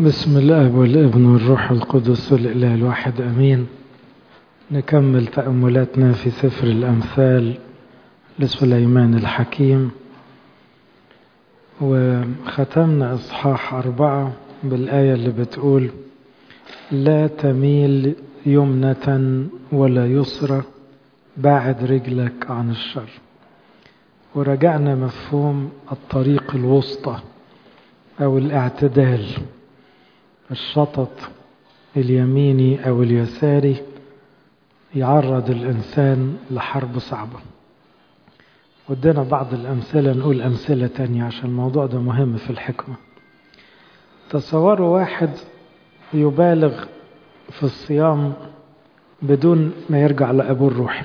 بسم الله والابن والروح القدس الإله الواحد أمين نكمل تأملاتنا في سفر الأمثال لسليمان الحكيم وختمنا إصحاح أربعة بالآية اللي بتقول لا تميل يمنة ولا يسرى باعد رجلك عن الشر ورجعنا مفهوم الطريق الوسطى أو الاعتدال الشطط اليميني أو اليساري يعرض الإنسان لحرب صعبة ودينا بعض الأمثلة نقول أمثلة تانية عشان الموضوع ده مهم في الحكمة تصوروا واحد يبالغ في الصيام بدون ما يرجع لأبوه الروحي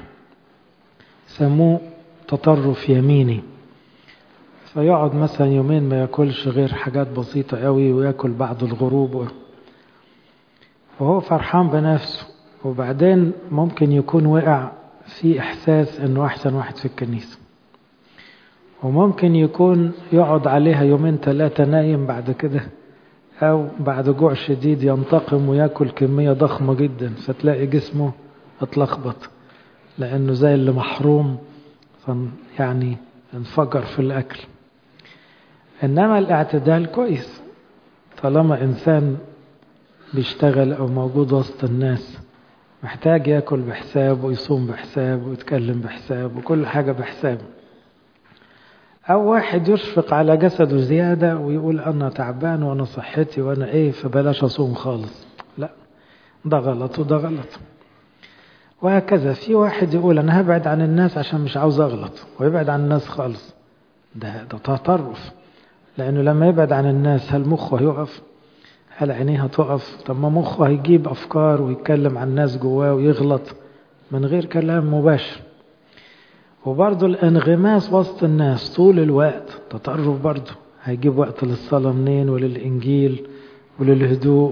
سموه تطرف يميني فيقعد مثلا يومين ما ياكلش غير حاجات بسيطة قوي وياكل بعد الغروب وهو فرحان بنفسه وبعدين ممكن يكون وقع في إحساس إنه أحسن واحد في الكنيسة وممكن يكون يقعد عليها يومين ثلاثة نايم بعد كده أو بعد جوع شديد ينتقم وياكل كمية ضخمة جدا فتلاقي جسمه اتلخبط لأنه زي اللي محروم يعني انفجر في الأكل إنما الاعتدال كويس طالما إنسان بيشتغل أو موجود وسط الناس محتاج ياكل بحساب ويصوم بحساب ويتكلم بحساب وكل حاجة بحساب أو واحد يشفق على جسده زيادة ويقول أنا تعبان وأنا صحتي وأنا إيه فبلاش أصوم خالص لا ده غلط وده غلط وهكذا في واحد يقول أنا هبعد عن الناس عشان مش عاوز أغلط ويبعد عن الناس خالص ده ده تطرف لأنه لما يبعد عن الناس هل مخه هيقف هل عينيه هتقف طب ما مخه هيجيب أفكار ويتكلم عن الناس جواه ويغلط من غير كلام مباشر وبرضه الانغماس وسط الناس طول الوقت تطرف برضه هيجيب وقت للصلاة منين وللإنجيل وللهدوء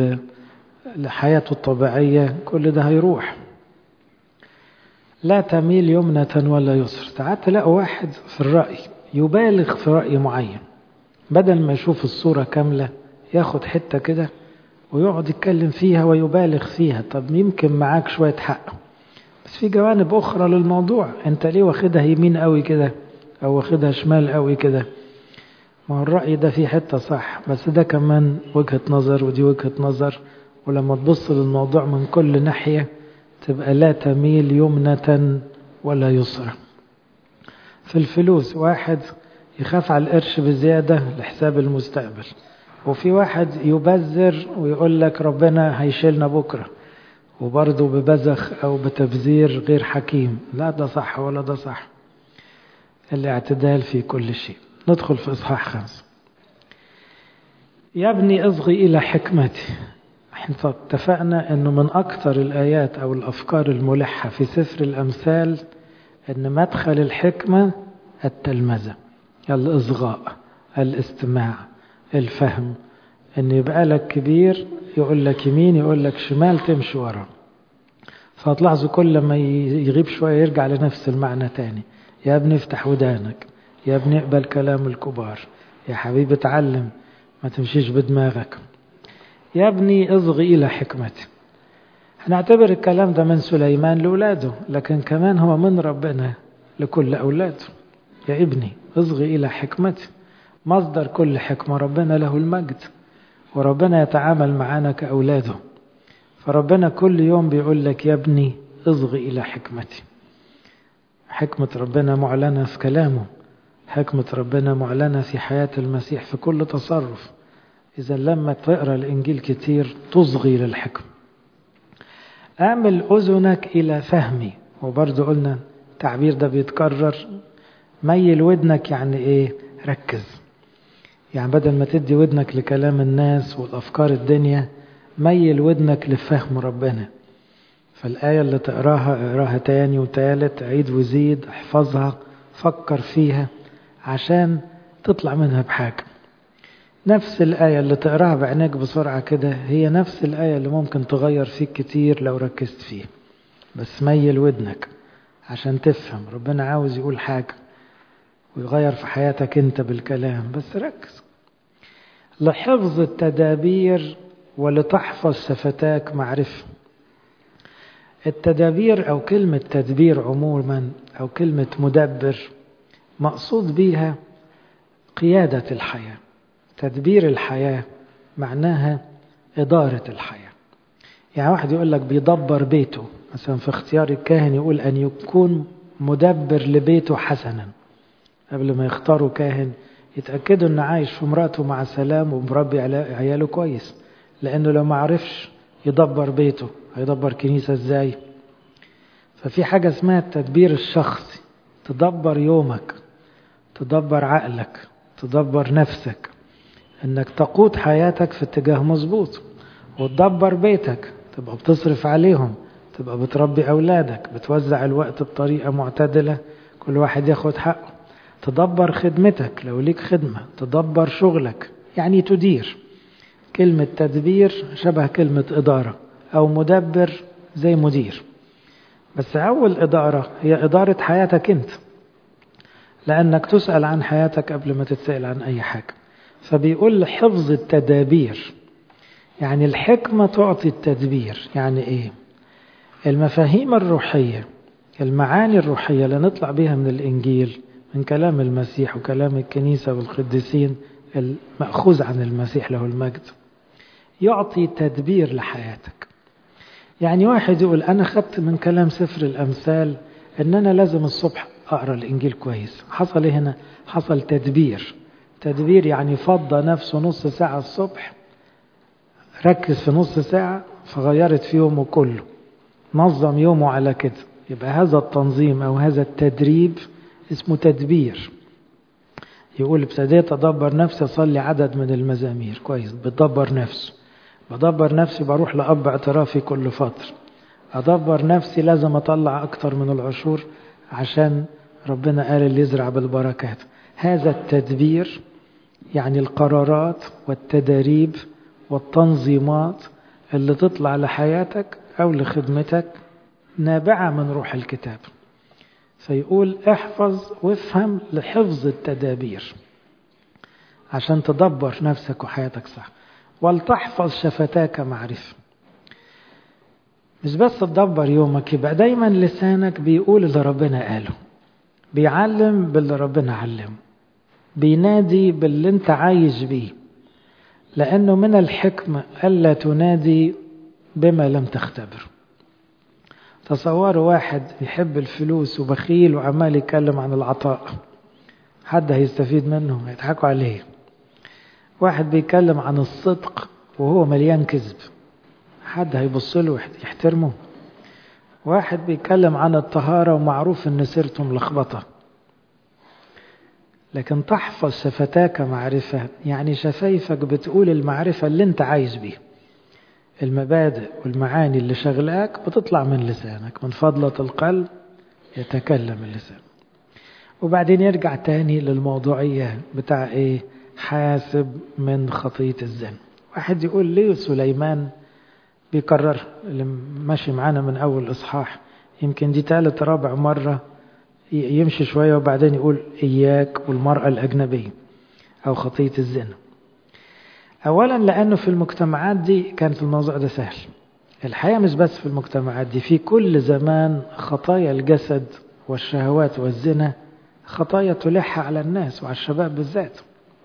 وللحياته الطبيعية كل ده هيروح لا تميل يمنة ولا يسر ساعات تلاقوا واحد في الرأي يبالغ في رأي معين بدل ما يشوف الصورة كاملة ياخد حتة كده ويقعد يتكلم فيها ويبالغ فيها طب يمكن معاك شوية حق بس في جوانب أخرى للموضوع أنت ليه واخدها يمين قوي كده أو واخدها شمال قوي كده ما هو الرأي ده فيه حتة صح بس ده كمان وجهة نظر ودي وجهة نظر ولما تبص للموضوع من كل ناحية تبقى لا تميل يمنة ولا يسرى في الفلوس واحد يخاف على القرش بزيادة لحساب المستقبل وفي واحد يبذر ويقول لك ربنا هيشيلنا بكرة وبرضه ببذخ أو بتبذير غير حكيم لا ده صح ولا ده صح الاعتدال في كل شيء ندخل في إصحاح خمسة يا ابني اصغي إلى حكمتي احنا اتفقنا انه من اكثر الايات او الافكار الملحة في سفر الامثال ان مدخل الحكمة التلمذة الاصغاء الاستماع الفهم ان يبقى لك كبير يقول لك يمين يقول لك شمال تمشي ورا فهتلاحظوا كل ما يغيب شوية يرجع لنفس المعنى تاني يا ابني افتح ودانك يا ابني اقبل كلام الكبار يا حبيبي اتعلم ما تمشيش بدماغك يا ابني اصغي إلى حكمتي هنعتبر الكلام ده من سليمان لأولاده لكن كمان هو من ربنا لكل أولاده يا ابني اصغي إلى حكمتي مصدر كل حكمة ربنا له المجد وربنا يتعامل معانا كأولاده فربنا كل يوم بيقول لك يا ابني اصغي إلى حكمتي حكمة ربنا معلنة في كلامه حكمة ربنا معلنة في حياة المسيح في كل تصرف إذا لما تقرأ الإنجيل كتير تصغي للحكم أعمل أذنك إلى فهمي وبرضه قلنا التعبير ده بيتكرر ميل ودنك يعني إيه ركز يعني بدل ما تدي ودنك لكلام الناس والأفكار الدنيا ميل ودنك لفهم ربنا فالآية اللي تقراها اقراها تاني وتالت عيد وزيد احفظها فكر فيها عشان تطلع منها بحاجة نفس الآية اللي تقراها بعينيك بسرعة كده هي نفس الآية اللي ممكن تغير فيك كتير لو ركزت فيها بس ميل ودنك عشان تفهم ربنا عاوز يقول حاجة ويغير في حياتك انت بالكلام بس ركز لحفظ التدابير ولتحفظ شفتاك معرفة التدابير أو كلمة تدبير عموما أو كلمة مدبر مقصود بيها قيادة الحياة تدبير الحياة معناها إدارة الحياة يعني واحد يقول لك بيدبر بيته مثلا في اختيار الكاهن يقول أن يكون مدبر لبيته حسنا قبل ما يختاروا كاهن يتأكدوا أنه عايش في مراته مع سلام ومربي عياله كويس لأنه لو ما عرفش يدبر بيته هيدبر كنيسة ازاي ففي حاجة اسمها التدبير الشخصي تدبر يومك تدبر عقلك تدبر نفسك انك تقود حياتك في اتجاه مظبوط وتدبر بيتك تبقى بتصرف عليهم تبقى بتربي أولادك بتوزع الوقت بطريقة معتدلة كل واحد ياخد حقه تدبر خدمتك لو ليك خدمة تدبر شغلك يعني تدير كلمة تدبير شبه كلمة إدارة أو مدبر زي مدير بس أول إدارة هي إدارة حياتك أنت لأنك تسأل عن حياتك قبل ما تتسأل عن أي حاجة فبيقول حفظ التدابير يعني الحكمة تعطي التدبير يعني إيه المفاهيم الروحية المعاني الروحية اللي نطلع بها من الإنجيل من كلام المسيح وكلام الكنيسة والقديسين المأخوذ عن المسيح له المجد يعطي تدبير لحياتك يعني واحد يقول أنا خدت من كلام سفر الأمثال أن أنا لازم الصبح أقرأ الإنجيل كويس حصل إيه هنا حصل تدبير تدبير يعني فضى نفسه نص ساعة الصبح ركز في نص ساعة فغيرت في يومه كله نظم يومه على كده يبقى هذا التنظيم أو هذا التدريب اسمه تدبير يقول ابتديت أدبر نفسي أصلي عدد من المزامير كويس بدبر نفسه بدبر نفسي بروح لأب اعترافي كل فترة أدبر نفسي لازم أطلع أكتر من العشور عشان ربنا قال اللي يزرع بالبركات هذا التدبير يعني القرارات والتداريب والتنظيمات اللي تطلع لحياتك أو لخدمتك نابعة من روح الكتاب فيقول احفظ وافهم لحفظ التدابير عشان تدبر نفسك وحياتك صح ولتحفظ شفتاك معرفة مش بس تدبر يومك يبقى دايما لسانك بيقول اللي ربنا قاله بيعلم باللي ربنا علمه بينادي باللي انت عايش بيه لأنه من الحكمة ألا تنادي بما لم تختبر تصوروا واحد يحب الفلوس وبخيل وعمال يتكلم عن العطاء حد هيستفيد منه هيضحكوا عليه واحد بيتكلم عن الصدق وهو مليان كذب حد هيبص له يحترمه واحد بيتكلم عن الطهارة ومعروف ان سيرته ملخبطة لكن تحفظ شفتاك معرفة يعني شفايفك بتقول المعرفة اللي انت عايز بيها المبادئ والمعاني اللي شغلاك بتطلع من لسانك من فضلة القلب يتكلم اللسان وبعدين يرجع تاني للموضوعية بتاع ايه حاسب من خطية الزنا واحد يقول ليه سليمان بيكرر اللي ماشي معانا من أول إصحاح يمكن دي ثالث رابع مرة يمشي شوية وبعدين يقول إياك والمرأة الأجنبية أو خطية الزنا أولا لأنه في المجتمعات دي كانت الموضوع ده سهل الحقيقة مش بس في المجتمعات دي في كل زمان خطايا الجسد والشهوات والزنا خطايا تلح على الناس وعلى الشباب بالذات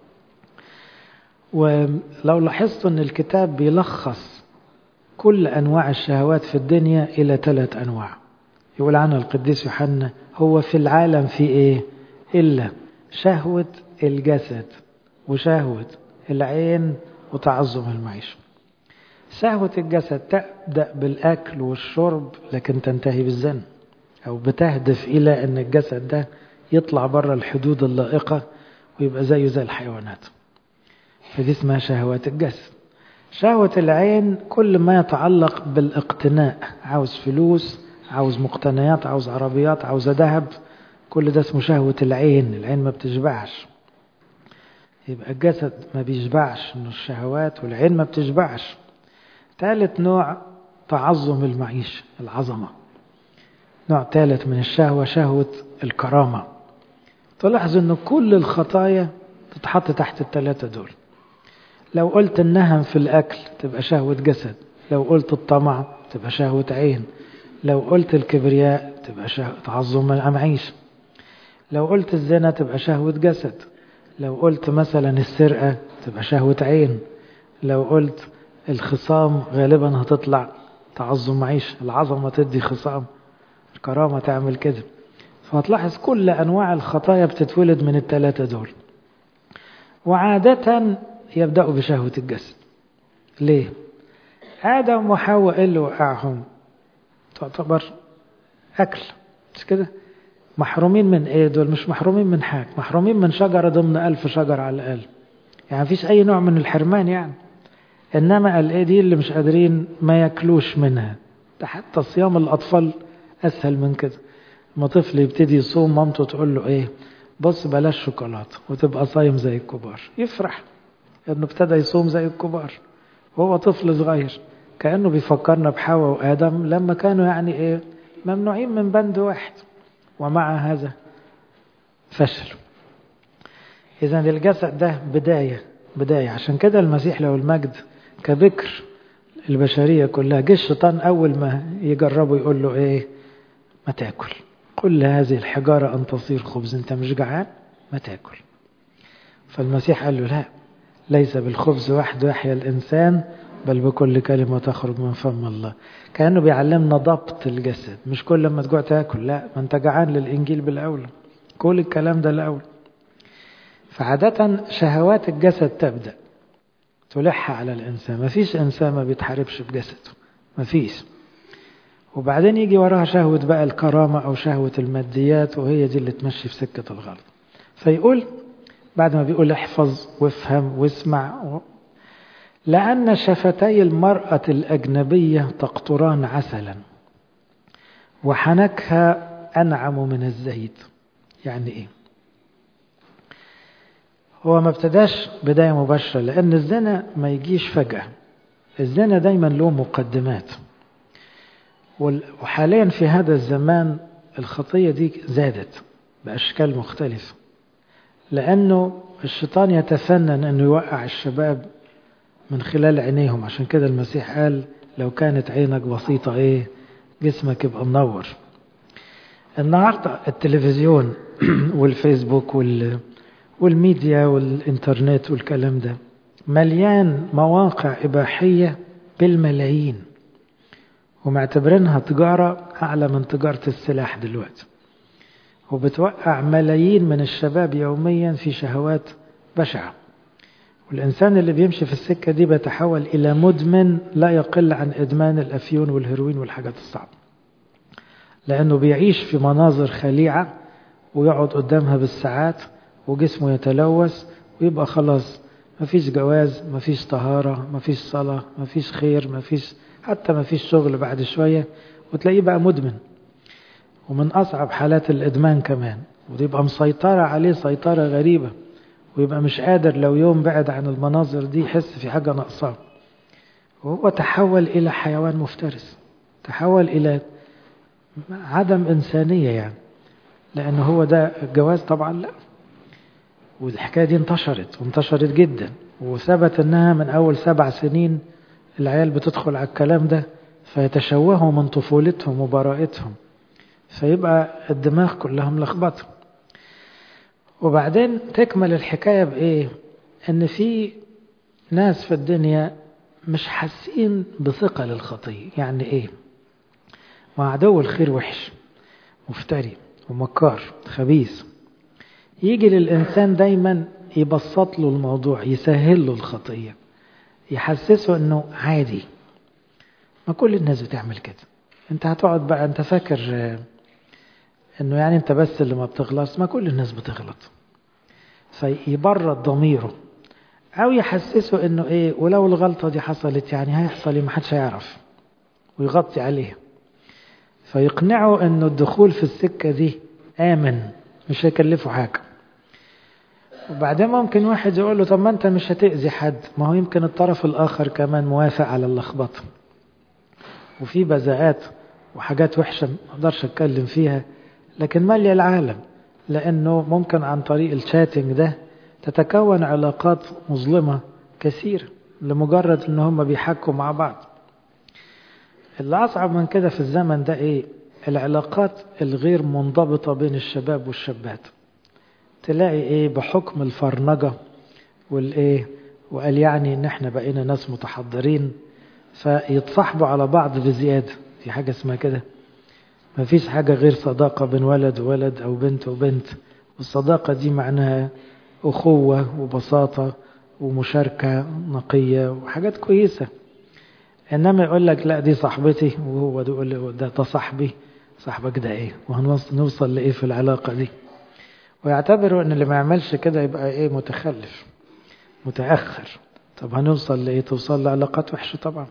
ولو لاحظت أن الكتاب بيلخص كل أنواع الشهوات في الدنيا إلى ثلاث أنواع يقول عنها القديس يوحنا هو في العالم في إيه إلا شهوة الجسد وشهوة العين وتعظم المعيشة شهوة الجسد تبدأ بالأكل والشرب لكن تنتهي بالزن أو بتهدف إلى أن الجسد ده يطلع بره الحدود اللائقة ويبقى زيه زي الحيوانات فدي اسمها شهوات الجسد شهوة العين كل ما يتعلق بالاقتناء عاوز فلوس عاوز مقتنيات عاوز عربيات عاوز ذهب كل ده اسمه شهوة العين العين ما بتشبعش يبقى الجسد ما بيشبعش انه الشهوات والعين ما بتشبعش ثالث نوع تعظم المعيشة العظمة نوع ثالث من الشهوة شهوة الكرامة تلاحظ ان كل الخطايا تتحط تحت الثلاثة دول لو قلت النهم في الأكل تبقى شهوة جسد لو قلت الطمع تبقى شهوة عين لو قلت الكبرياء تبقى شهوة تعظم الأمعيش لو قلت الزنا تبقى شهوة جسد لو قلت مثلا السرقة تبقى شهوة عين لو قلت الخصام غالبا هتطلع تعظم معيش العظمة تدي خصام الكرامة تعمل كده فهتلاحظ كل أنواع الخطايا بتتولد من الثلاثة دول وعادة يبدأوا بشهوة الجسد ليه؟ آدم وحواء اللي وقعهم تعتبر أكل مش كده؟ محرومين من ايه دول مش محرومين من حاجة محرومين من شجرة ضمن ألف شجرة على الأقل يعني مفيش أي نوع من الحرمان يعني إنما الايه دي اللي مش قادرين ما ياكلوش منها ده حتى صيام الأطفال أسهل من كده لما طفل يبتدي يصوم مامته تقول له ايه بص بلاش شوكولاتة وتبقى صايم زي الكبار يفرح انه ابتدى يصوم زي الكبار وهو طفل صغير كأنه بيفكرنا بحواء وآدم لما كانوا يعني ايه ممنوعين من بند واحد ومع هذا فشل إذا الجسد ده بداية بداية عشان كده المسيح له المجد كبكر البشرية كلها جه الشيطان أول ما يجربه يقول له إيه ما تاكل كل هذه الحجارة أن تصير خبز أنت مش جعان ما تاكل فالمسيح قال له لا ليس بالخبز وحده يحيا الإنسان بل بكل كلمة تخرج من فم الله كأنه بيعلمنا ضبط الجسد مش كل لما تجوع تاكل لا ما انت جعان للإنجيل بالأولى كل الكلام ده الأول فعادة شهوات الجسد تبدأ تلح على الإنسان ما فيش إنسان ما بيتحاربش بجسده ما فيش وبعدين يجي وراها شهوة بقى الكرامة أو شهوة الماديات وهي دي اللي تمشي في سكة الغلط فيقول بعد ما بيقول احفظ وافهم واسمع لأن شفتي المرأة الأجنبية تقطران عسلا وحنكها أنعم من الزيت يعني إيه هو ما ابتداش بداية مباشرة لأن الزنا ما يجيش فجأة الزنا دايما له مقدمات وحاليا في هذا الزمان الخطية دي زادت بأشكال مختلفة لأنه الشيطان يتفنن أنه يوقع الشباب من خلال عينيهم عشان كده المسيح قال لو كانت عينك بسيطة ايه جسمك يبقى منور النهاردة التلفزيون والفيسبوك وال والميديا والإنترنت والكلام ده مليان مواقع إباحية بالملايين ومعتبرينها تجارة أعلى من تجارة السلاح دلوقتي وبتوقع ملايين من الشباب يوميا في شهوات بشعة والإنسان اللي بيمشي في السكة دي بيتحول إلى مدمن لا يقل عن إدمان الأفيون والهيروين والحاجات الصعبة لأنه بيعيش في مناظر خليعة ويقعد قدامها بالساعات وجسمه يتلوث ويبقى خلاص مفيش جواز مفيش طهارة مفيش صلاة مفيش خير مفيش حتى مفيش شغل بعد شوية وتلاقيه بقى مدمن ومن أصعب حالات الإدمان كمان وتبقى مسيطرة عليه سيطرة غريبة ويبقى مش قادر لو يوم بعد عن المناظر دي يحس في حاجة ناقصاه وهو تحول إلى حيوان مفترس تحول إلى عدم إنسانية يعني لأنه هو ده الجواز طبعا لا والحكاية دي انتشرت وانتشرت جدا وثبت انها من اول سبع سنين العيال بتدخل على الكلام ده فيتشوهوا من طفولتهم وبراءتهم فيبقى الدماغ كلها ملخبطه وبعدين تكمل الحكاية بإيه إن في ناس في الدنيا مش حاسين بثقة للخطية يعني إيه وعدو الخير وحش مفتري ومكار خبيث يجي للإنسان دايما يبسط له الموضوع يسهل له الخطية يحسسه انه عادي ما كل الناس بتعمل كده انت هتقعد بقى انت فاكر انه يعني انت بس اللي ما بتغلط ما كل الناس بتغلط فيبرد ضميره او يحسسه انه ايه ولو الغلطة دي حصلت يعني هيحصل ايه ما حدش هيعرف ويغطي عليها فيقنعه انه الدخول في السكة دي امن مش هيكلفه حاجة وبعدين ممكن واحد يقول له طب ما انت مش هتأذي حد ما هو يمكن الطرف الآخر كمان موافق على اللخبطة وفي بذاءات وحاجات وحشة ما اقدرش اتكلم فيها لكن مالية العالم لأنه ممكن عن طريق الشاتنج ده تتكون علاقات مظلمة كثيرة لمجرد ان هم بيحكوا مع بعض اللي أصعب من كده في الزمن ده إيه العلاقات الغير منضبطة بين الشباب والشابات تلاقي إيه بحكم الفرنجة والإيه وقال يعني إن إحنا بقينا ناس متحضرين فيتصاحبوا على بعض بزيادة في حاجة اسمها كده مفيش حاجة غير صداقة بين ولد وولد أو بنت وبنت والصداقة دي معناها أخوة وبساطة ومشاركة نقية وحاجات كويسة إنما يقول لك لا دي صاحبتي وهو ده يقول له ده ده صاحبي صاحبك ده إيه وهنوصل لإيه في العلاقة دي ويعتبروا إن اللي ما يعملش كده يبقى إيه متخلف متأخر طب هنوصل لإيه توصل لعلاقات وحشة طبعا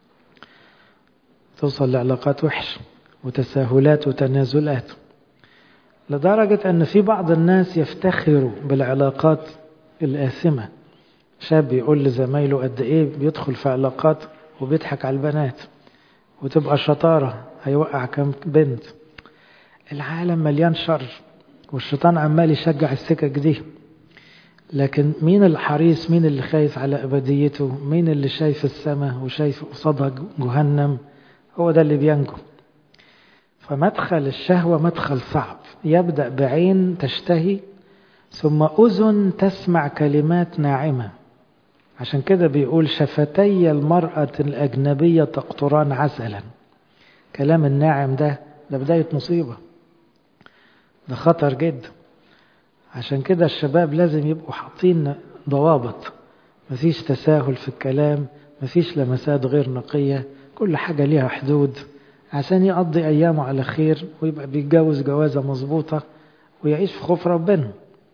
توصل لعلاقات وحشة وتساهلات وتنازلات لدرجة أن في بعض الناس يفتخروا بالعلاقات الآثمة شاب يقول لزمايله قد إيه بيدخل في علاقات وبيضحك على البنات وتبقى شطارة هيوقع كم بنت العالم مليان شر والشيطان عمال يشجع السكك دي لكن مين الحريص مين اللي خايف على أبديته مين اللي شايف السماء وشايف قصادها جهنم هو ده اللي بينجو فمدخل الشهوة مدخل صعب يبدأ بعين تشتهي ثم أذن تسمع كلمات ناعمة عشان كده بيقول شفتي المرأة الأجنبية تقطران عسلا كلام الناعم ده ده بداية مصيبة ده خطر جدا عشان كده الشباب لازم يبقوا حاطين ضوابط مفيش تساهل في الكلام مفيش لمسات غير نقية كل حاجة ليها حدود عشان يقضي أيامه على خير ويبقى بيتجوز جوازة مظبوطة ويعيش في خوف ربنا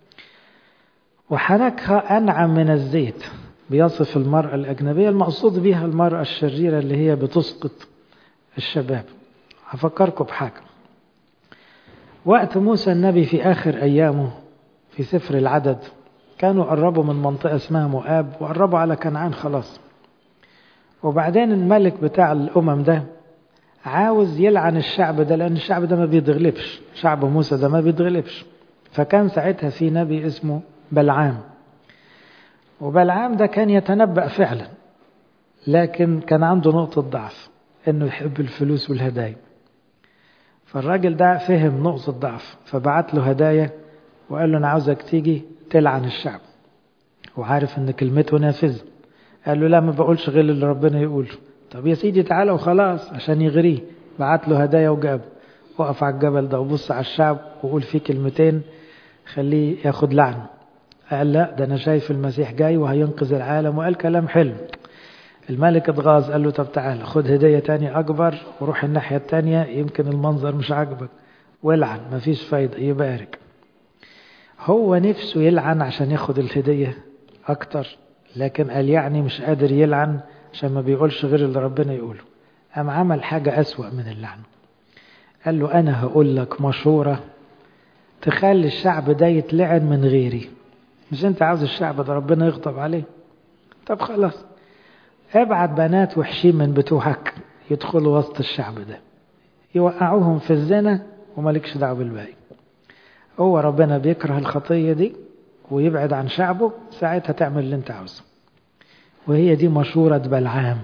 وحنكها أنعم من الزيت بيصف المرأة الأجنبية المقصود بها المرأة الشريرة اللي هي بتسقط الشباب هفكركم بحاجة وقت موسى النبي في آخر أيامه في سفر العدد كانوا قربوا من منطقة اسمها مؤاب وقربوا على كنعان خلاص وبعدين الملك بتاع الأمم ده عاوز يلعن الشعب ده لأن الشعب ده ما بيتغلبش شعب موسى ده ما بيتغلبش فكان ساعتها في نبي اسمه بلعام وبلعام ده كان يتنبأ فعلا لكن كان عنده نقطة ضعف انه يحب الفلوس والهدايا فالراجل ده فهم نقطة ضعف فبعت له هدايا وقال له انا عاوزك تيجي تلعن الشعب وعارف ان كلمته نافذة قال له لا ما بقولش غير اللي ربنا يقوله طب يا سيدي تعالى وخلاص عشان يغريه بعت له هدايا وجاب وقف على الجبل ده وبص على الشعب وقول فيه كلمتين خليه ياخد لعنه قال لا ده انا شايف المسيح جاي وهينقذ العالم وقال كلام حلو الملك اتغاظ قال له طب تعالى خد هدية تانية أكبر وروح الناحية التانية يمكن المنظر مش عاجبك والعن مفيش فايدة يبارك هو نفسه يلعن عشان ياخد الهدية أكتر لكن قال يعني مش قادر يلعن عشان ما بيقولش غير اللي ربنا يقوله قام عمل حاجة أسوأ من اللعن قال له أنا هقول لك مشورة تخلي الشعب ده يتلعن من غيري مش انت عاوز الشعب ده ربنا يغضب عليه طب خلاص ابعت بنات وحشين من بتوعك يدخلوا وسط الشعب ده يوقعوهم في الزنا ومالكش دعوه بالباقي هو ربنا بيكره الخطيه دي ويبعد عن شعبه ساعتها تعمل اللي انت عاوزه وهي دي مشورة بلعام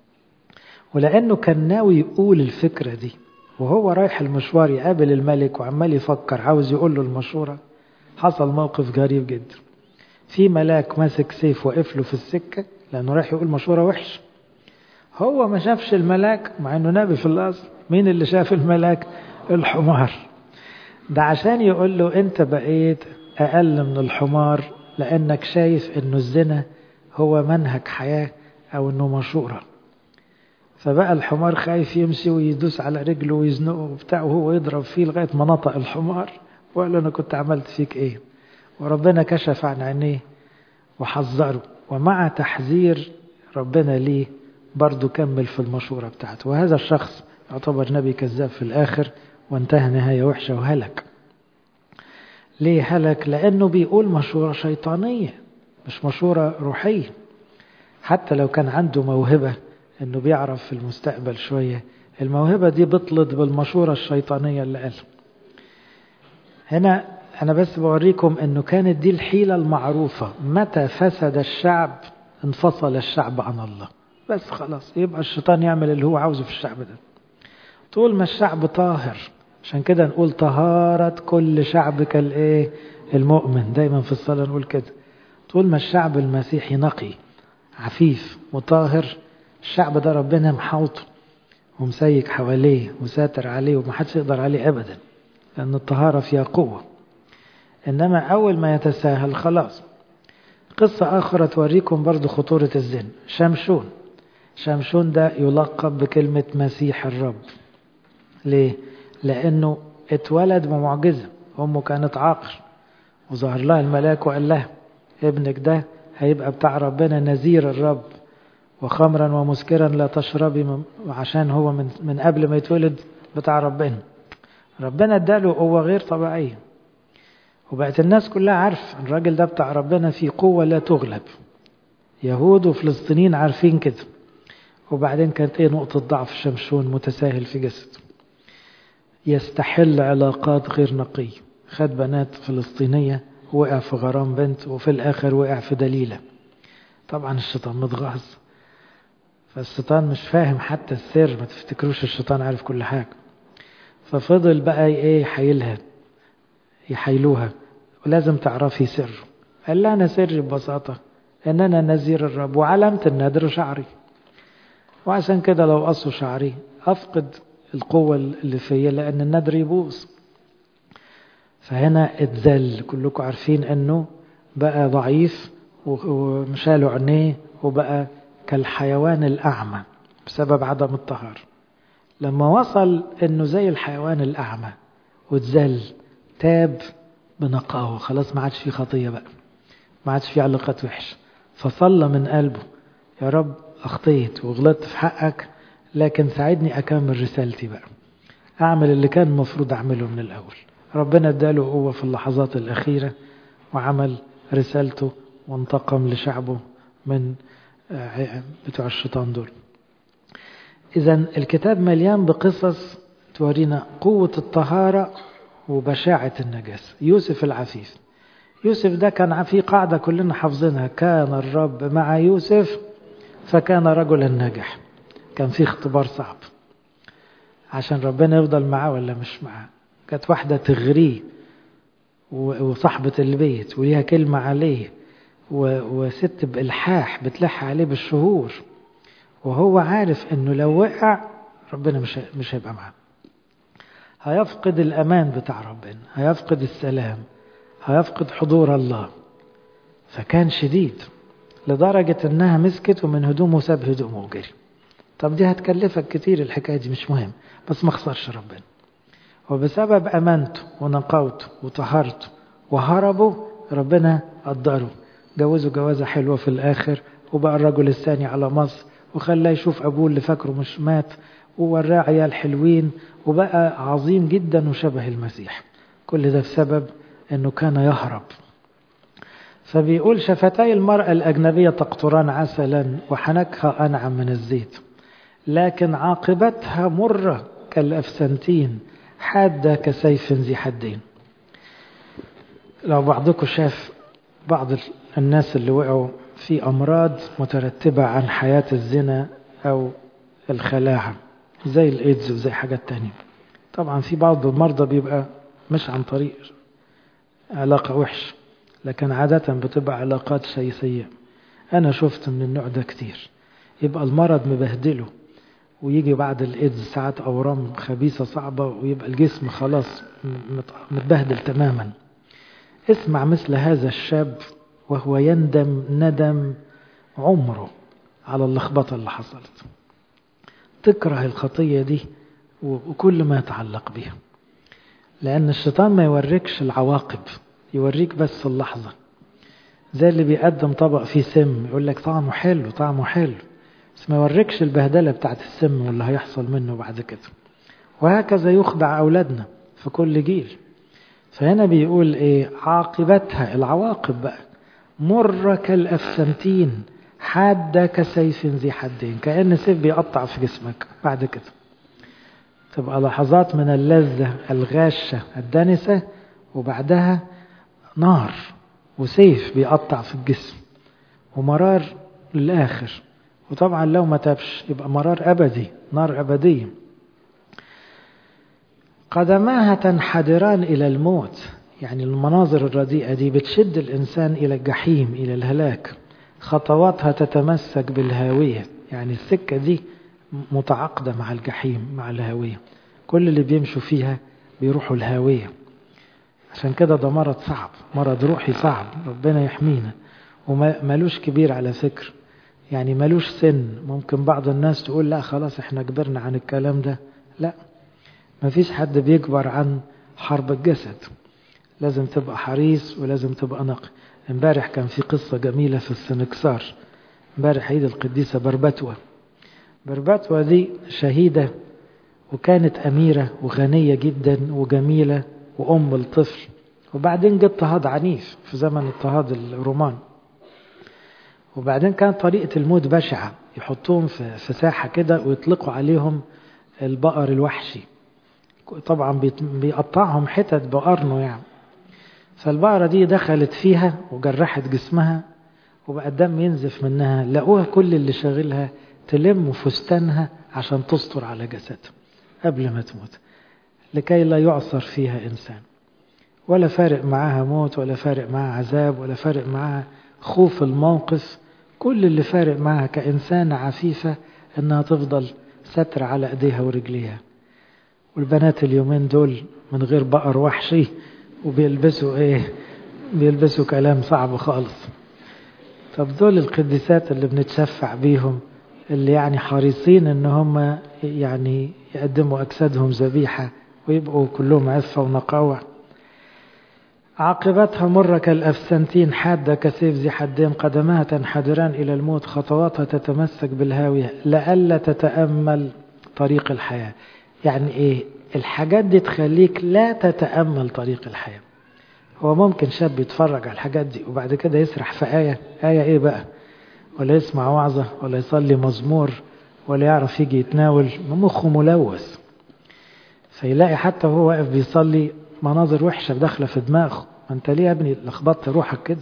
ولأنه كان ناوي يقول الفكرة دي وهو رايح المشوار يقابل الملك وعمال يفكر عاوز يقول له المشورة حصل موقف غريب جدا في ملاك ماسك سيف واقف له في السكة لأنه رايح يقول مشورة وحش هو ما شافش الملاك مع أنه نبي في الأصل مين اللي شاف الملاك الحمار ده عشان يقول له أنت بقيت أقل من الحمار لأنك شايف أنه الزنا هو منهج حياة أو أنه مشورة فبقى الحمار خايف يمشي ويدوس على رجله ويزنقه وبتاع وهو يضرب فيه لغاية ما نطق الحمار وقال له أنا كنت عملت فيك إيه وربنا كشف عن عينيه وحذره ومع تحذير ربنا ليه برضه كمل في المشورة بتاعته وهذا الشخص يعتبر نبي كذاب في الآخر وانتهى نهاية وحشة وهلك ليه هلك لأنه بيقول مشورة شيطانية مش مشورة روحية حتى لو كان عنده موهبة انه بيعرف في المستقبل شوية الموهبة دي بطلت بالمشورة الشيطانية اللي قال هنا أنا بس بوريكم أنه كانت دي الحيلة المعروفة متى فسد الشعب انفصل الشعب عن الله بس خلاص يبقى الشيطان يعمل اللي هو عاوزه في الشعب ده طول ما الشعب طاهر عشان كده نقول طهارة كل شعب كالايه المؤمن دايما في الصلاة نقول كده طول ما الشعب المسيحي نقي عفيف مطاهر الشعب ده ربنا محاوطه ومسيك حواليه وساتر عليه ومحدش يقدر عليه أبدا لأن الطهارة فيها قوة إنما أول ما يتساهل خلاص قصة أخرى توريكم برضو خطورة الزنا شمشون شمشون ده يلقب بكلمة مسيح الرب ليه؟ لأنه اتولد بمعجزة أمه كانت عاقر وظهر لها الملاك وقال لها ابنك ده هيبقى بتاع ربنا نذير الرب وخمرا ومسكرا لا تشربي عشان هو من, من قبل ما يتولد بتاع ربنا ربنا اداله قوة غير طبيعية وبقت الناس كلها عارف الراجل ده بتاع ربنا فيه قوة لا تغلب يهود وفلسطينيين عارفين كده وبعدين كانت ايه نقطة ضعف شمشون متساهل في جسده يستحل علاقات غير نقية خد بنات فلسطينية وقع في غرام بنت وفي الآخر وقع في دليلة طبعا الشيطان متغاظ فالشيطان مش فاهم حتى السر ما تفتكروش الشيطان عارف كل حاجة ففضل بقى ايه يحيلها يحيلوها ولازم تعرفي سر قال لها انا سري ببساطة ان انا نذير الرب وعلامة النذر شعري وعشان كده لو قصوا شعري افقد القوة اللي فيا لان النذر يبوظ فهنا اتذل كلكم عارفين انه بقى ضعيف ومشاله عينيه وبقى كالحيوان الأعمى بسبب عدم الطهارة لما وصل انه زي الحيوان الأعمى واتذل تاب بنقاوة خلاص ما عادش في خطية بقى ما عادش في علاقات وحشة فصلى من قلبه يا رب أخطيت وغلطت في حقك لكن ساعدني أكمل رسالتي بقى أعمل اللي كان المفروض أعمله من الأول ربنا اداله قوة في اللحظات الأخيرة وعمل رسالته وانتقم لشعبه من بتوع الشيطان دول إذا الكتاب مليان بقصص تورينا قوة الطهارة وبشاعة النجاسة يوسف العفيف يوسف ده كان في قاعدة كلنا حافظينها كان الرب مع يوسف فكان رجلا ناجح كان في اختبار صعب عشان ربنا يفضل معاه ولا مش معاه كانت واحدة تغريه وصاحبة البيت وليها كلمة عليه وست بإلحاح بتلح عليه بالشهور وهو عارف انه لو وقع ربنا مش مش هيبقى معاه هيفقد الامان بتاع ربنا هيفقد السلام هيفقد حضور الله فكان شديد لدرجة انها مسكت ومن هدومه ساب هدومه وجري طب دي هتكلفك كتير الحكاية دي مش مهم بس ما خسرش ربنا وبسبب امانته ونقاوته وطهارته وهربوا ربنا قدره جوزه جوازة حلوة في الآخر وبقى الرجل الثاني على مصر وخلاه يشوف أبوه اللي فاكره مش مات ووراه عيال حلوين وبقى عظيم جدا وشبه المسيح كل ده بسبب أنه كان يهرب فبيقول شفتي المرأة الأجنبية تقطران عسلا وحنكها أنعم من الزيت لكن عاقبتها مرة كالأفسنتين حادة كسيف ذي حدين لو بعضكم شاف بعض الناس اللي وقعوا في أمراض مترتبة عن حياة الزنا أو الخلاعة زي الإيدز وزي حاجات تانية طبعا في بعض المرضى بيبقى مش عن طريق علاقة وحش لكن عادة بتبقى علاقات شيء سيئة أنا شفت من النوع ده كتير يبقى المرض مبهدله ويجي بعد الإيدز ساعات أورام خبيثة صعبة ويبقى الجسم خلاص متبهدل تماما اسمع مثل هذا الشاب وهو يندم ندم عمره على اللخبطة اللي حصلت تكره الخطية دي وكل ما يتعلق بها لأن الشيطان ما يوريكش العواقب يوريك بس اللحظة زي اللي بيقدم طبق فيه سم يقول لك طعمه حلو طعمه حلو بس ما يوريكش البهدلة بتاعت السم واللي هيحصل منه بعد كده وهكذا يخدع أولادنا في كل جيل فهنا بيقول ايه عاقبتها العواقب بقى مرة كالأفسنتين حادة كسيف ذي حدين كأن سيف بيقطع في جسمك بعد كده تبقى لحظات من اللذة الغاشة الدنسة وبعدها نار وسيف بيقطع في الجسم ومرار للآخر وطبعا لو ما تابش يبقى مرار أبدي نار أبدية قدماها تنحدران إلى الموت يعني المناظر الرديئة دي بتشد الإنسان إلى الجحيم إلى الهلاك خطواتها تتمسك بالهاوية يعني السكة دي متعاقدة مع الجحيم مع الهاوية كل اللي بيمشوا فيها بيروحوا الهاوية عشان كده ده مرض صعب مرض روحي صعب ربنا يحمينا ومالوش كبير على فكر يعني مالوش سن ممكن بعض الناس تقول لا خلاص احنا كبرنا عن الكلام ده لا مفيش حد بيكبر عن حرب الجسد لازم تبقى حريص ولازم تبقى نقي امبارح كان في قصة جميلة في السنكسار امبارح عيد القديسة بربتوة بربتوة دي شهيدة وكانت أميرة وغنية جدا وجميلة وأم الطفل وبعدين جه اضطهاد عنيف في زمن اضطهاد الرومان وبعدين كانت طريقة الموت بشعة يحطوهم في ساحة كده ويطلقوا عليهم البقر الوحشي طبعا بيقطعهم حتت بقرنه يعني فالبقرة دي دخلت فيها وجرحت جسمها وبقى الدم ينزف منها لقوها كل اللي شاغلها تلم فستانها عشان تستر على جسدها قبل ما تموت لكي لا يعصر فيها إنسان ولا فارق معاها موت ولا فارق معاها عذاب ولا فارق معاها خوف الموقف كل اللي فارق معاها كإنسانة عفيفة إنها تفضل ستر على إيديها ورجليها والبنات اليومين دول من غير بقر وحشي وبيلبسوا إيه بيلبسوا كلام صعب خالص طب دول القديسات اللي بنتشفع بيهم اللي يعني حريصين ان هم يعني يقدموا اجسادهم ذبيحه ويبقوا كلهم عفه ونقاوه عاقبتها مرة كالأفسنتين حادة كسيف ذي حدين قدماها تنحدران إلى الموت خطواتها تتمسك بالهاوية لئلا تتأمل طريق الحياة يعني إيه الحاجات دي تخليك لا تتأمل طريق الحياة هو ممكن شاب يتفرج على الحاجات دي وبعد كده يسرح في آية آية إيه بقى ولا يسمع وعظة ولا يصلي مزمور ولا يعرف يجي يتناول مخه ملوث فيلاقي حتى وهو واقف بيصلي مناظر وحشة داخلة في دماغه ما انت ليه يا ابني لخبطت روحك كده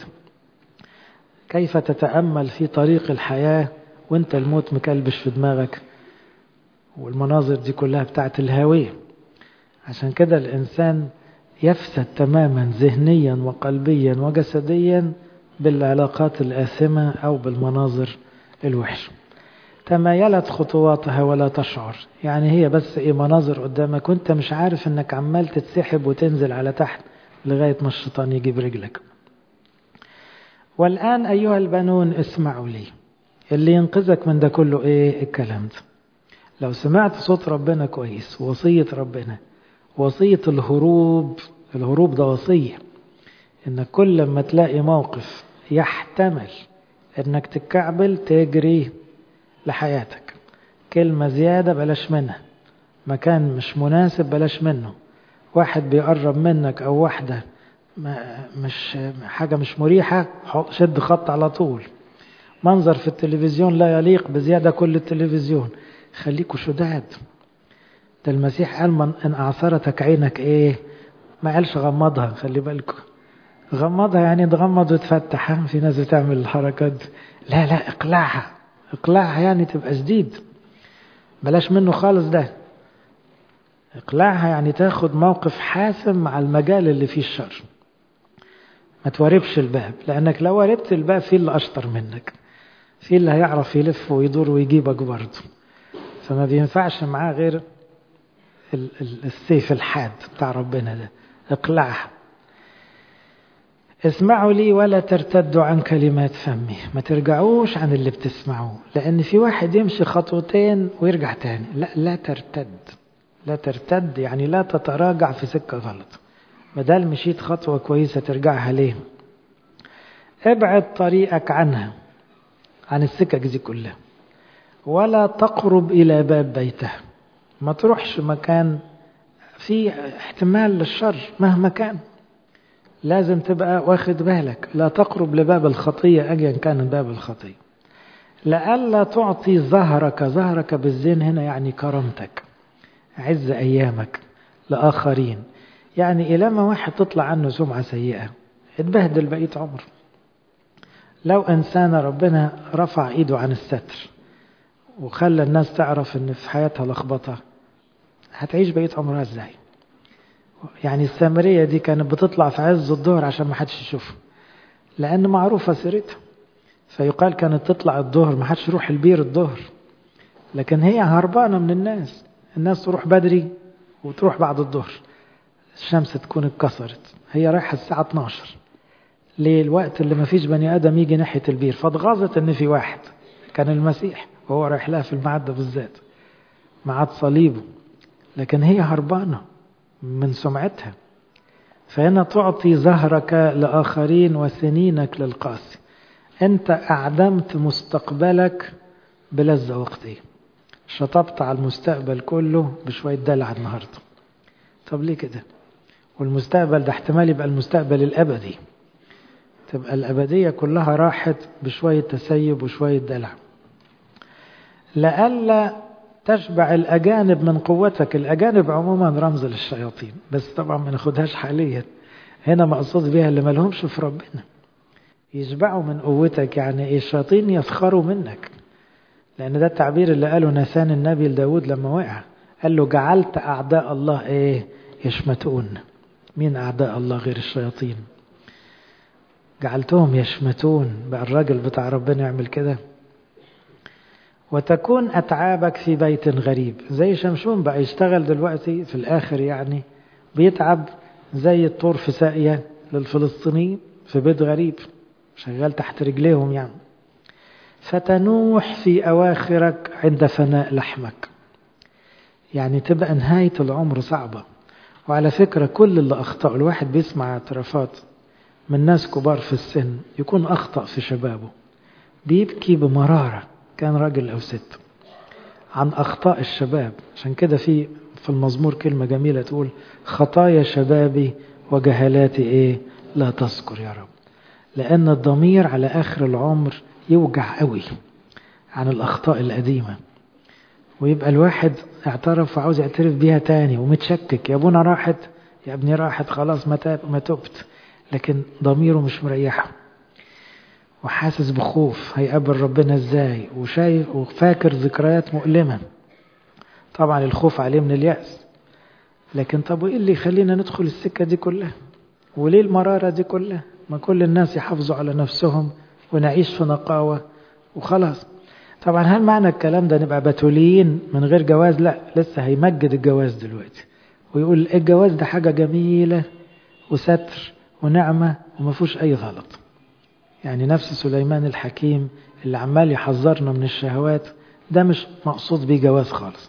كيف تتأمل في طريق الحياة وانت الموت مكلبش في دماغك والمناظر دي كلها بتاعت الهاوية عشان كده الإنسان يفسد تماما ذهنيا وقلبيا وجسديا بالعلاقات الآثمة أو بالمناظر الوحشة تمايلت خطواتها ولا تشعر يعني هي بس ايه مناظر قدامك وانت مش عارف انك عمال تتسحب وتنزل على تحت لغاية ما الشيطان يجيب رجلك والآن أيها البنون اسمعوا لي اللي ينقذك من ده كله ايه الكلام ده لو سمعت صوت ربنا كويس وصية ربنا وصية الهروب الهروب ده وصية انك كل ما تلاقي موقف يحتمل انك تكعبل تجري لحياتك كلمة زيادة بلاش منها مكان مش مناسب بلاش منه واحد بيقرب منك او واحدة مش حاجة مش مريحة شد خط على طول منظر في التلفزيون لا يليق بزيادة كل التلفزيون خليكوا شداد ده المسيح قال من ان اعثرتك عينك ايه ما قالش غمضها خلي بالكم غمضها يعني تغمض وتفتح في ناس بتعمل الحركات دي لا لا اقلعها اقلعها يعني تبقى شديد بلاش منه خالص ده اقلعها يعني تاخد موقف حاسم مع المجال اللي فيه الشر ما تواربش الباب لانك لو واربت الباب في اللي اشطر منك في اللي هيعرف يلف ويدور ويجيبك برضه فما بينفعش معاه غير السيف الحاد بتاع ربنا ده اقلعها اسمعوا لي ولا ترتدوا عن كلمات فمي ما ترجعوش عن اللي بتسمعوه لأن في واحد يمشي خطوتين ويرجع تاني لا لا ترتد لا ترتد يعني لا تتراجع في سكة غلط بدل مشيت خطوة كويسة ترجعها ليه ابعد طريقك عنها عن السكك دي كلها ولا تقرب إلى باب بيته ما تروحش مكان فيه احتمال للشر مهما كان لازم تبقى واخد بالك لا تقرب لباب الخطية أيا كان باب الخطية لألا تعطي ظهرك ظهرك بالزين هنا يعني كرامتك عز أيامك لآخرين يعني إلى ما واحد تطلع عنه سمعة سيئة اتبهدل بقية عمر لو إنسان ربنا رفع إيده عن الستر وخلى الناس تعرف إن في حياتها لخبطة هتعيش بقية عمرها إزاي يعني السامرية دي كانت بتطلع في عز الظهر عشان ما حدش يشوفها لأن معروفة سيرتها فيقال كانت تطلع الظهر ما حدش يروح البير الظهر لكن هي هربانة من الناس الناس تروح بدري وتروح بعد الظهر الشمس تكون اتكسرت هي رايحة الساعة 12 ليه الوقت اللي ما فيش بني آدم يجي ناحية البير فاتغاظت إن في واحد كان المسيح وهو رايح لها في الميعاد ده بالذات ميعاد صليبه لكن هي هربانة من سمعتها فهنا تعطي زهرك لآخرين وسنينك للقاسي أنت أعدمت مستقبلك بلذة وقتية شطبت على المستقبل كله بشوية دلع النهاردة طب ليه كده والمستقبل ده احتمال يبقى المستقبل الأبدي تبقى الأبدية كلها راحت بشوية تسيب وشوية دلع لألا تشبع الأجانب من قوتك الأجانب عموما رمز للشياطين بس طبعا ما ناخدهاش حاليا هنا مقصود بيها اللي مالهمش في ربنا يشبعوا من قوتك يعني ايه الشياطين يسخروا منك لأن ده التعبير اللي قاله نسان النبي لداود لما وقع قال له جعلت أعداء الله إيه يشمتون مين أعداء الله غير الشياطين جعلتهم يشمتون بقى الراجل بتاع ربنا يعمل كده وتكون أتعابك في بيت غريب زي شمشون بقى يشتغل دلوقتي في الآخر يعني بيتعب زي الطور في ساقية للفلسطينيين في بيت غريب شغال تحت رجليهم يعني فتنوح في أواخرك عند فناء لحمك يعني تبقى نهاية العمر صعبة وعلى فكرة كل اللي أخطأ الواحد بيسمع اعترافات من ناس كبار في السن يكون أخطأ في شبابه بيبكي بمرارة كان راجل أو ست عن أخطاء الشباب عشان كده في في المزمور كلمة جميلة تقول خطايا شبابي وجهالاتي إيه لا تذكر يا رب لأن الضمير على آخر العمر يوجع قوي عن الأخطاء القديمة ويبقى الواحد اعترف وعاوز يعترف بيها تاني ومتشكك يا ابونا راحت يا ابني راحت خلاص ما تاب ما تبت لكن ضميره مش مريحه وحاسس بخوف هيقابل ربنا ازاي وشايف وفاكر ذكريات مؤلمة طبعا الخوف عليه من اليأس لكن طب وايه اللي يخلينا ندخل السكة دي كلها وليه المرارة دي كلها ما كل الناس يحافظوا على نفسهم ونعيش في نقاوة وخلاص طبعا هل معنى الكلام ده نبقى بتوليين من غير جواز لا لسه هيمجد الجواز دلوقتي ويقول الجواز ده حاجة جميلة وستر ونعمة وما فيهوش أي غلط يعني نفس سليمان الحكيم اللي عمال يحذرنا من الشهوات ده مش مقصود بيه جواز خالص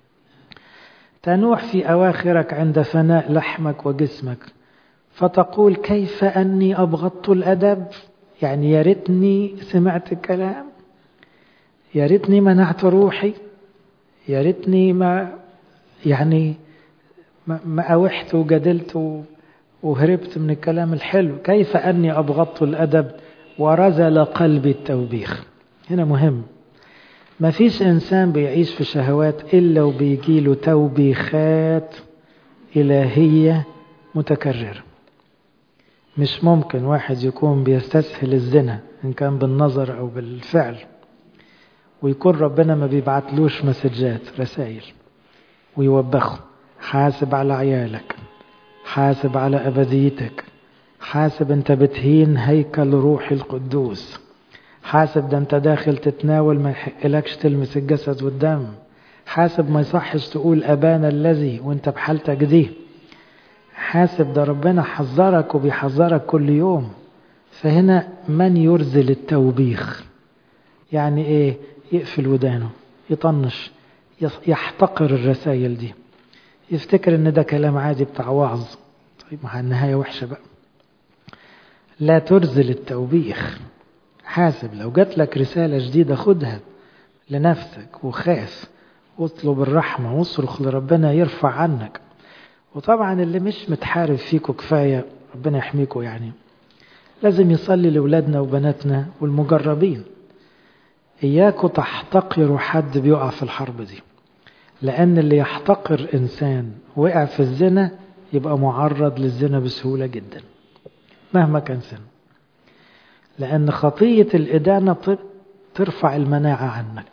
تنوح في أواخرك عند فناء لحمك وجسمك فتقول كيف أني أبغضت الأدب يعني يا ريتني سمعت الكلام يا ريتني منعت روحي يا ريتني ما يعني ما, ما أوحت وجدلت وهربت من الكلام الحلو كيف أني أبغضت الأدب ورزل قلبي التوبيخ هنا مهم ما فيش إنسان بيعيش في شهوات إلا وبيجيله توبيخات إلهية متكررة مش ممكن واحد يكون بيستسهل الزنا إن كان بالنظر أو بالفعل ويكون ربنا ما بيبعتلوش مسجات رسائل ويوبخه حاسب على عيالك حاسب على أبديتك حاسب انت بتهين هيكل روح القدوس حاسب ده انت داخل تتناول ما يحقلكش تلمس الجسد والدم حاسب ما يصحش تقول أبانا الذي وانت بحالتك دي حاسب ده ربنا حذرك وبيحذرك كل يوم فهنا من يرزل التوبيخ يعني ايه يقفل ودانه يطنش يحتقر الرسائل دي يفتكر ان ده كلام عادي بتاع وعظ طيب مع النهاية وحشة بقى لا ترزل التوبيخ حاسب لو جات لك رسالة جديدة خدها لنفسك وخاف واطلب الرحمة واصرخ لربنا يرفع عنك وطبعا اللي مش متحارب فيكم كفاية ربنا يحميكم يعني لازم يصلي لأولادنا وبناتنا والمجربين إياكوا تحتقروا حد بيقع في الحرب دي لأن اللي يحتقر إنسان وقع في الزنا يبقى معرض للزنا بسهولة جدا مهما كان سنه لأن خطية الإدانة ترفع المناعة عنك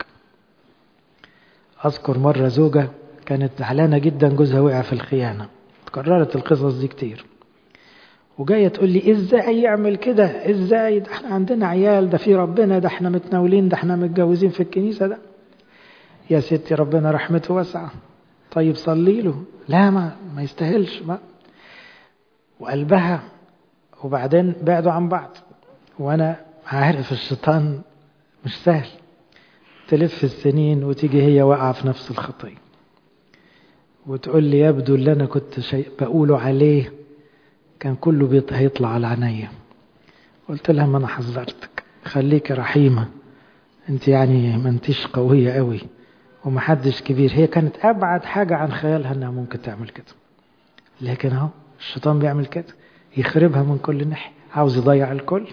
أذكر مرة زوجة كانت زعلانة جدا جوزها وقع في الخيانة تكررت القصص دي كتير وجاية تقول لي ازاي يعمل كده ازاي ده احنا عندنا عيال ده في ربنا ده احنا متناولين ده احنا متجوزين في الكنيسة ده يا ستي ربنا رحمته واسعة طيب صلي له لا ما ما يستاهلش ما وقلبها وبعدين بعدوا عن بعض وانا عارف الشيطان مش سهل تلف السنين وتيجي هي واقعة في نفس الخطية وتقول لي يبدو اللي انا كنت شيء بقوله عليه كان كله بيط... هيطلع على عينيا قلت لها ما انا حذرتك خليك رحيمة انت يعني ما انتش قوية قوي ومحدش كبير هي كانت ابعد حاجة عن خيالها انها ممكن تعمل كده لكن اهو الشيطان بيعمل كده يخربها من كل ناحية عاوز يضيع الكل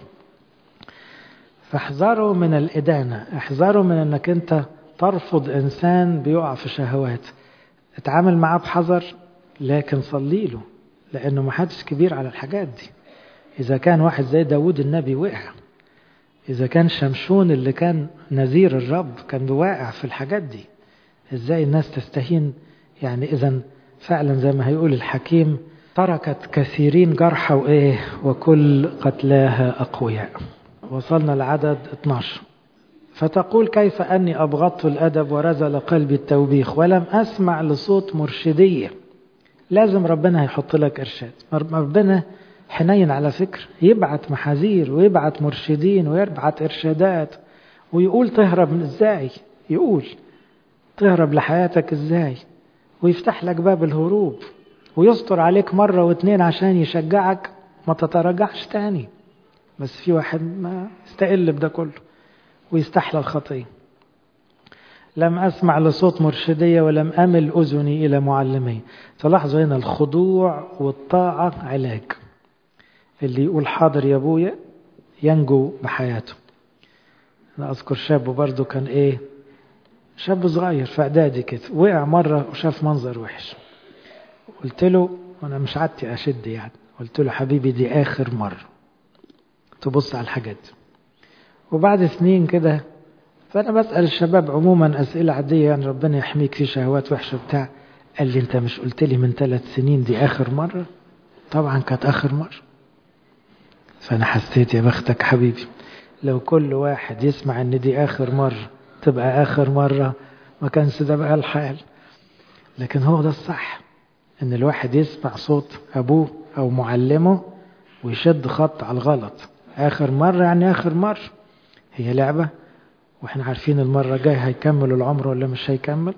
فاحذروا من الإدانة احذروا من انك انت ترفض انسان بيقع في شهوات اتعامل معاه بحذر لكن صلي له لانه ما حدش كبير على الحاجات دي اذا كان واحد زي داود النبي وقع اذا كان شمشون اللي كان نذير الرب كان واقع في الحاجات دي ازاي الناس تستهين يعني اذا فعلا زي ما هيقول الحكيم تركت كثيرين جرحى وايه وكل قتلاها اقوياء وصلنا لعدد 12 فتقول كيف أني أبغضت الأدب ورزل قلبي التوبيخ ولم أسمع لصوت مرشدية لازم ربنا هيحط لك إرشاد ربنا حنين على فكرة يبعت محاذير ويبعت مرشدين ويبعت إرشادات ويقول تهرب من إزاي يقول تهرب لحياتك إزاي ويفتح لك باب الهروب ويستر عليك مرة واتنين عشان يشجعك ما تتراجعش تاني بس في واحد ما استقل بده كله ويستحلى الخطية لم أسمع لصوت مرشدية ولم أمل أذني إلى معلمي تلاحظوا هنا الخضوع والطاعة علاج اللي يقول حاضر يا أبويا ينجو بحياته أنا أذكر شاب برضه كان إيه شاب صغير في إعدادي كده وقع مرة وشاف منظر وحش قلت له وأنا مش عادتي أشد يعني قلت له حبيبي دي آخر مرة تبص على الحاجات وبعد سنين كده فأنا بسأل الشباب عموما أسئلة عادية يعني ربنا يحميك في شهوات وحشة بتاع قال لي أنت مش قلت لي من ثلاث سنين دي آخر مرة طبعا كانت آخر مرة فأنا حسيت يا بختك حبيبي لو كل واحد يسمع إن دي آخر مرة تبقى آخر مرة ما كانش ده بقى الحال لكن هو ده الصح إن الواحد يسمع صوت أبوه أو معلمه ويشد خط على الغلط آخر مرة يعني آخر مرة هي لعبة واحنا عارفين المرة الجاية هيكمل العمر ولا مش هيكمل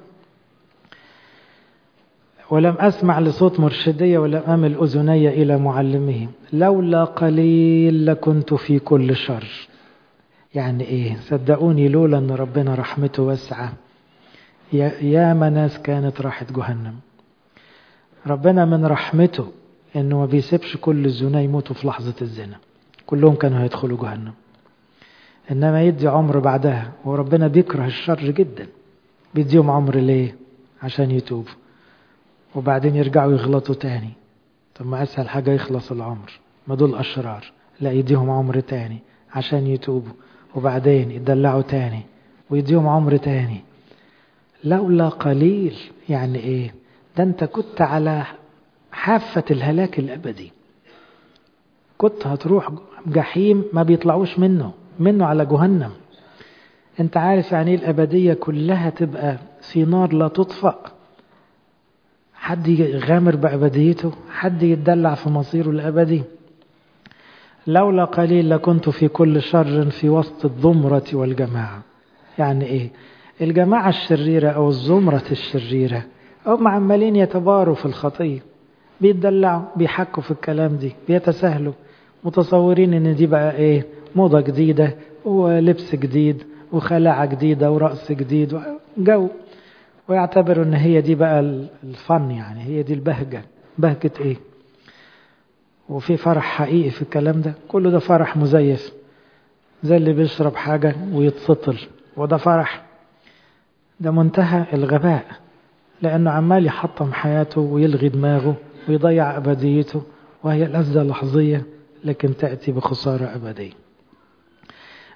ولم أسمع لصوت مرشدية ولم أمل أذني إلى معلمه لولا قليل لكنت في كل شر يعني إيه صدقوني لولا أن ربنا رحمته واسعة يا, يا ناس كانت راحت جهنم ربنا من رحمته أنه ما بيسيبش كل الزنا يموتوا في لحظة الزنا كلهم كانوا هيدخلوا جهنم إنما يدي عمر بعدها وربنا بيكره الشر جدا بيديهم عمر ليه عشان يتوبوا وبعدين يرجعوا يغلطوا تاني طب ما أسهل حاجة يخلص العمر ما دول أشرار لا يديهم عمر تاني عشان يتوبوا وبعدين يدلعوا تاني ويديهم عمر تاني لولا قليل يعني ايه ده انت كنت على حافة الهلاك الأبدي كنت هتروح جحيم ما بيطلعوش منه منه على جهنم انت عارف يعني ايه الأبدية كلها تبقى في نار لا تطفأ حد يغامر بأبديته حد يتدلع في مصيره الأبدي لولا قليل لكنت في كل شر في وسط الضمرة والجماعة يعني ايه الجماعة الشريرة أو الزمرة الشريرة هم عمالين يتباروا في الخطية بيتدلعوا بيحكوا في الكلام دي بيتساهلوا متصورين ان دي بقى ايه موضة جديدة ولبس جديد وخلاعة جديدة ورأس جديد جو ويعتبروا ان هي دي بقى الفن يعني هي دي البهجة بهجة ايه وفي فرح حقيقي في الكلام ده كله ده فرح مزيف زي اللي بيشرب حاجة ويتسطل وده فرح ده منتهى الغباء لأنه عمال يحطم حياته ويلغي دماغه ويضيع أبديته وهي لذة لحظية لكن تأتي بخسارة أبدية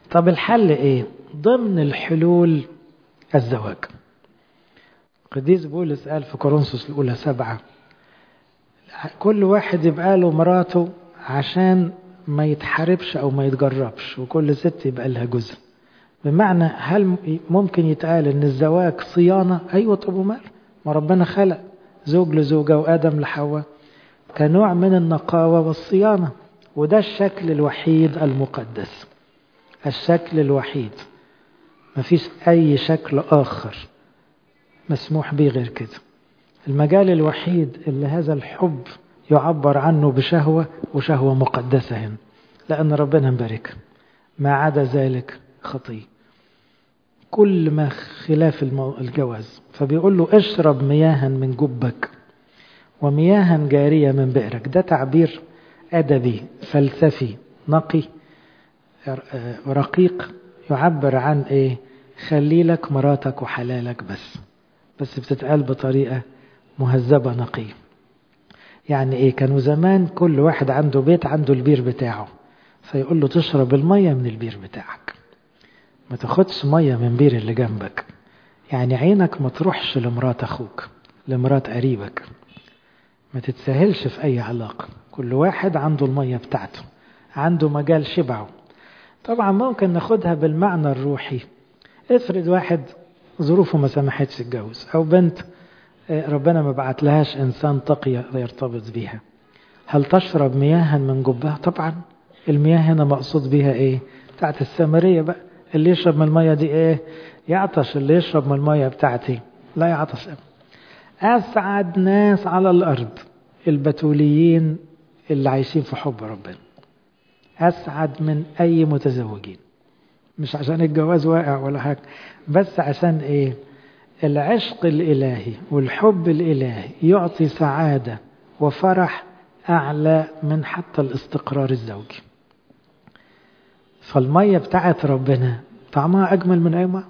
طب الحل ايه ضمن الحلول الزواج قديس بولس قال في كورنثوس الاولى سبعة كل واحد يبقى له مراته عشان ما يتحاربش او ما يتجربش وكل ست يبقى لها جزء بمعنى هل ممكن يتقال ان الزواج صيانة ايوه طب ومال ما ربنا خلق زوج لزوجة وادم لحواء كنوع من النقاوة والصيانة وده الشكل الوحيد المقدس الشكل الوحيد مفيش اي شكل اخر مسموح به غير كده المجال الوحيد اللي هذا الحب يعبر عنه بشهوة وشهوة مقدسة هنا لأن ربنا مبارك ما عدا ذلك خطية كل ما خلاف الجواز فبيقول له اشرب مياها من جبك ومياها جارية من بئرك ده تعبير أدبي فلسفي نقي رقيق يعبر عن ايه خلي لك مراتك وحلالك بس بس بتتقال بطريقة مهذبة نقية يعني ايه كانوا زمان كل واحد عنده بيت عنده البير بتاعه فيقول له تشرب المية من البير بتاعك ما تاخدش مية من بير اللي جنبك يعني عينك ما تروحش لمرات اخوك لمرات قريبك ما تتسهلش في اي علاقة كل واحد عنده المية بتاعته عنده مجال شبعه طبعا ممكن ناخدها بالمعنى الروحي افرض واحد ظروفه ما سمحتش يتجوز او بنت ربنا ما بعت لهاش انسان تقي يرتبط بيها هل تشرب مياها من جبها طبعا المياه هنا مقصود بيها ايه بتاعت السامرية بقى اللي يشرب من المية دي ايه يعطش اللي يشرب من المية بتاعتي لا يعطش اسعد ناس على الارض البتوليين اللي عايشين في حب ربنا اسعد من اي متزوجين مش عشان الجواز واقع ولا حاجة بس عشان ايه العشق الالهي والحب الالهي يعطي سعادة وفرح اعلى من حتى الاستقرار الزوجي فالمية بتاعت ربنا طعمها اجمل من اي ماء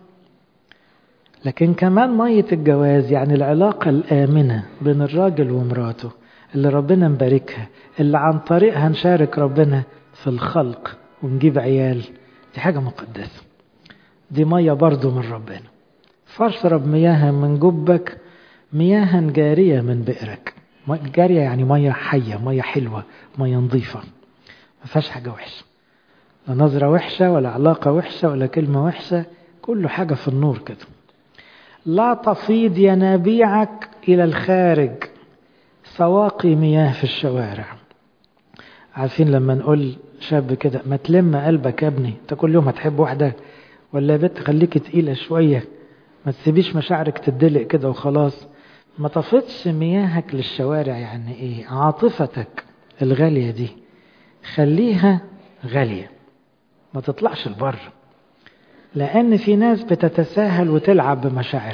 لكن كمان مية الجواز يعني العلاقة الآمنة بين الراجل ومراته اللي ربنا مباركها اللي عن طريقها نشارك ربنا في الخلق ونجيب عيال دي حاجة مقدسة دي مية برضو من ربنا فاشرب مياها من جبك مياها جارية من بئرك جارية يعني مية حية مية حلوة مية نظيفة ما فيهاش حاجة وحشة لا نظرة وحشة ولا علاقة وحشة ولا كلمة وحشة كله حاجة في النور كده لا تفيض ينابيعك إلى الخارج سواقي مياه في الشوارع عارفين لما نقول شاب كده ما تلم قلبك يا ابني انت كل يوم هتحب واحدة ولا يا بنت خليك تقيلة شوية ما تسيبيش مشاعرك تدلق كده وخلاص ما تفضش مياهك للشوارع يعني ايه عاطفتك الغالية دي خليها غالية ما تطلعش البر لأن في ناس بتتساهل وتلعب بمشاعر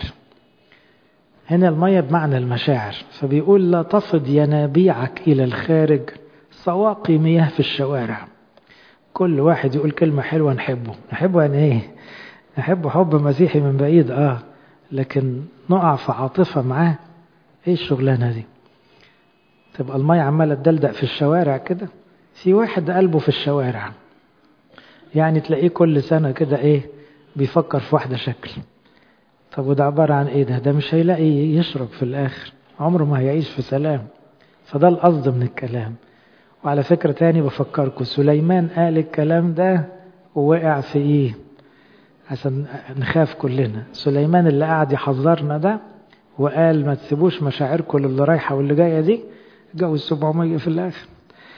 هنا المية بمعنى المشاعر فبيقول لا تفض ينابيعك إلى الخارج سواقي مياه في الشوارع كل واحد يقول كلمة حلوة نحبه نحبه يعني ايه نحبه حب مسيحي من بعيد اه لكن نقع في عاطفة معاه ايه الشغلانة دي تبقى المية عمالة تدلدق في الشوارع كده في واحد قلبه في الشوارع يعني تلاقيه كل سنة كده ايه بيفكر في واحدة شكل طب وده عبارة عن ايه ده ده مش هيلاقي يشرب في الاخر عمره ما هيعيش في سلام فده القصد من الكلام وعلى فكرة تاني بفكركم سليمان قال الكلام ده ووقع في ايه عشان نخاف كلنا سليمان اللي قاعد يحذرنا ده وقال ما تسيبوش مشاعركم اللي رايحة واللي جاية دي جوز 700 في الآخر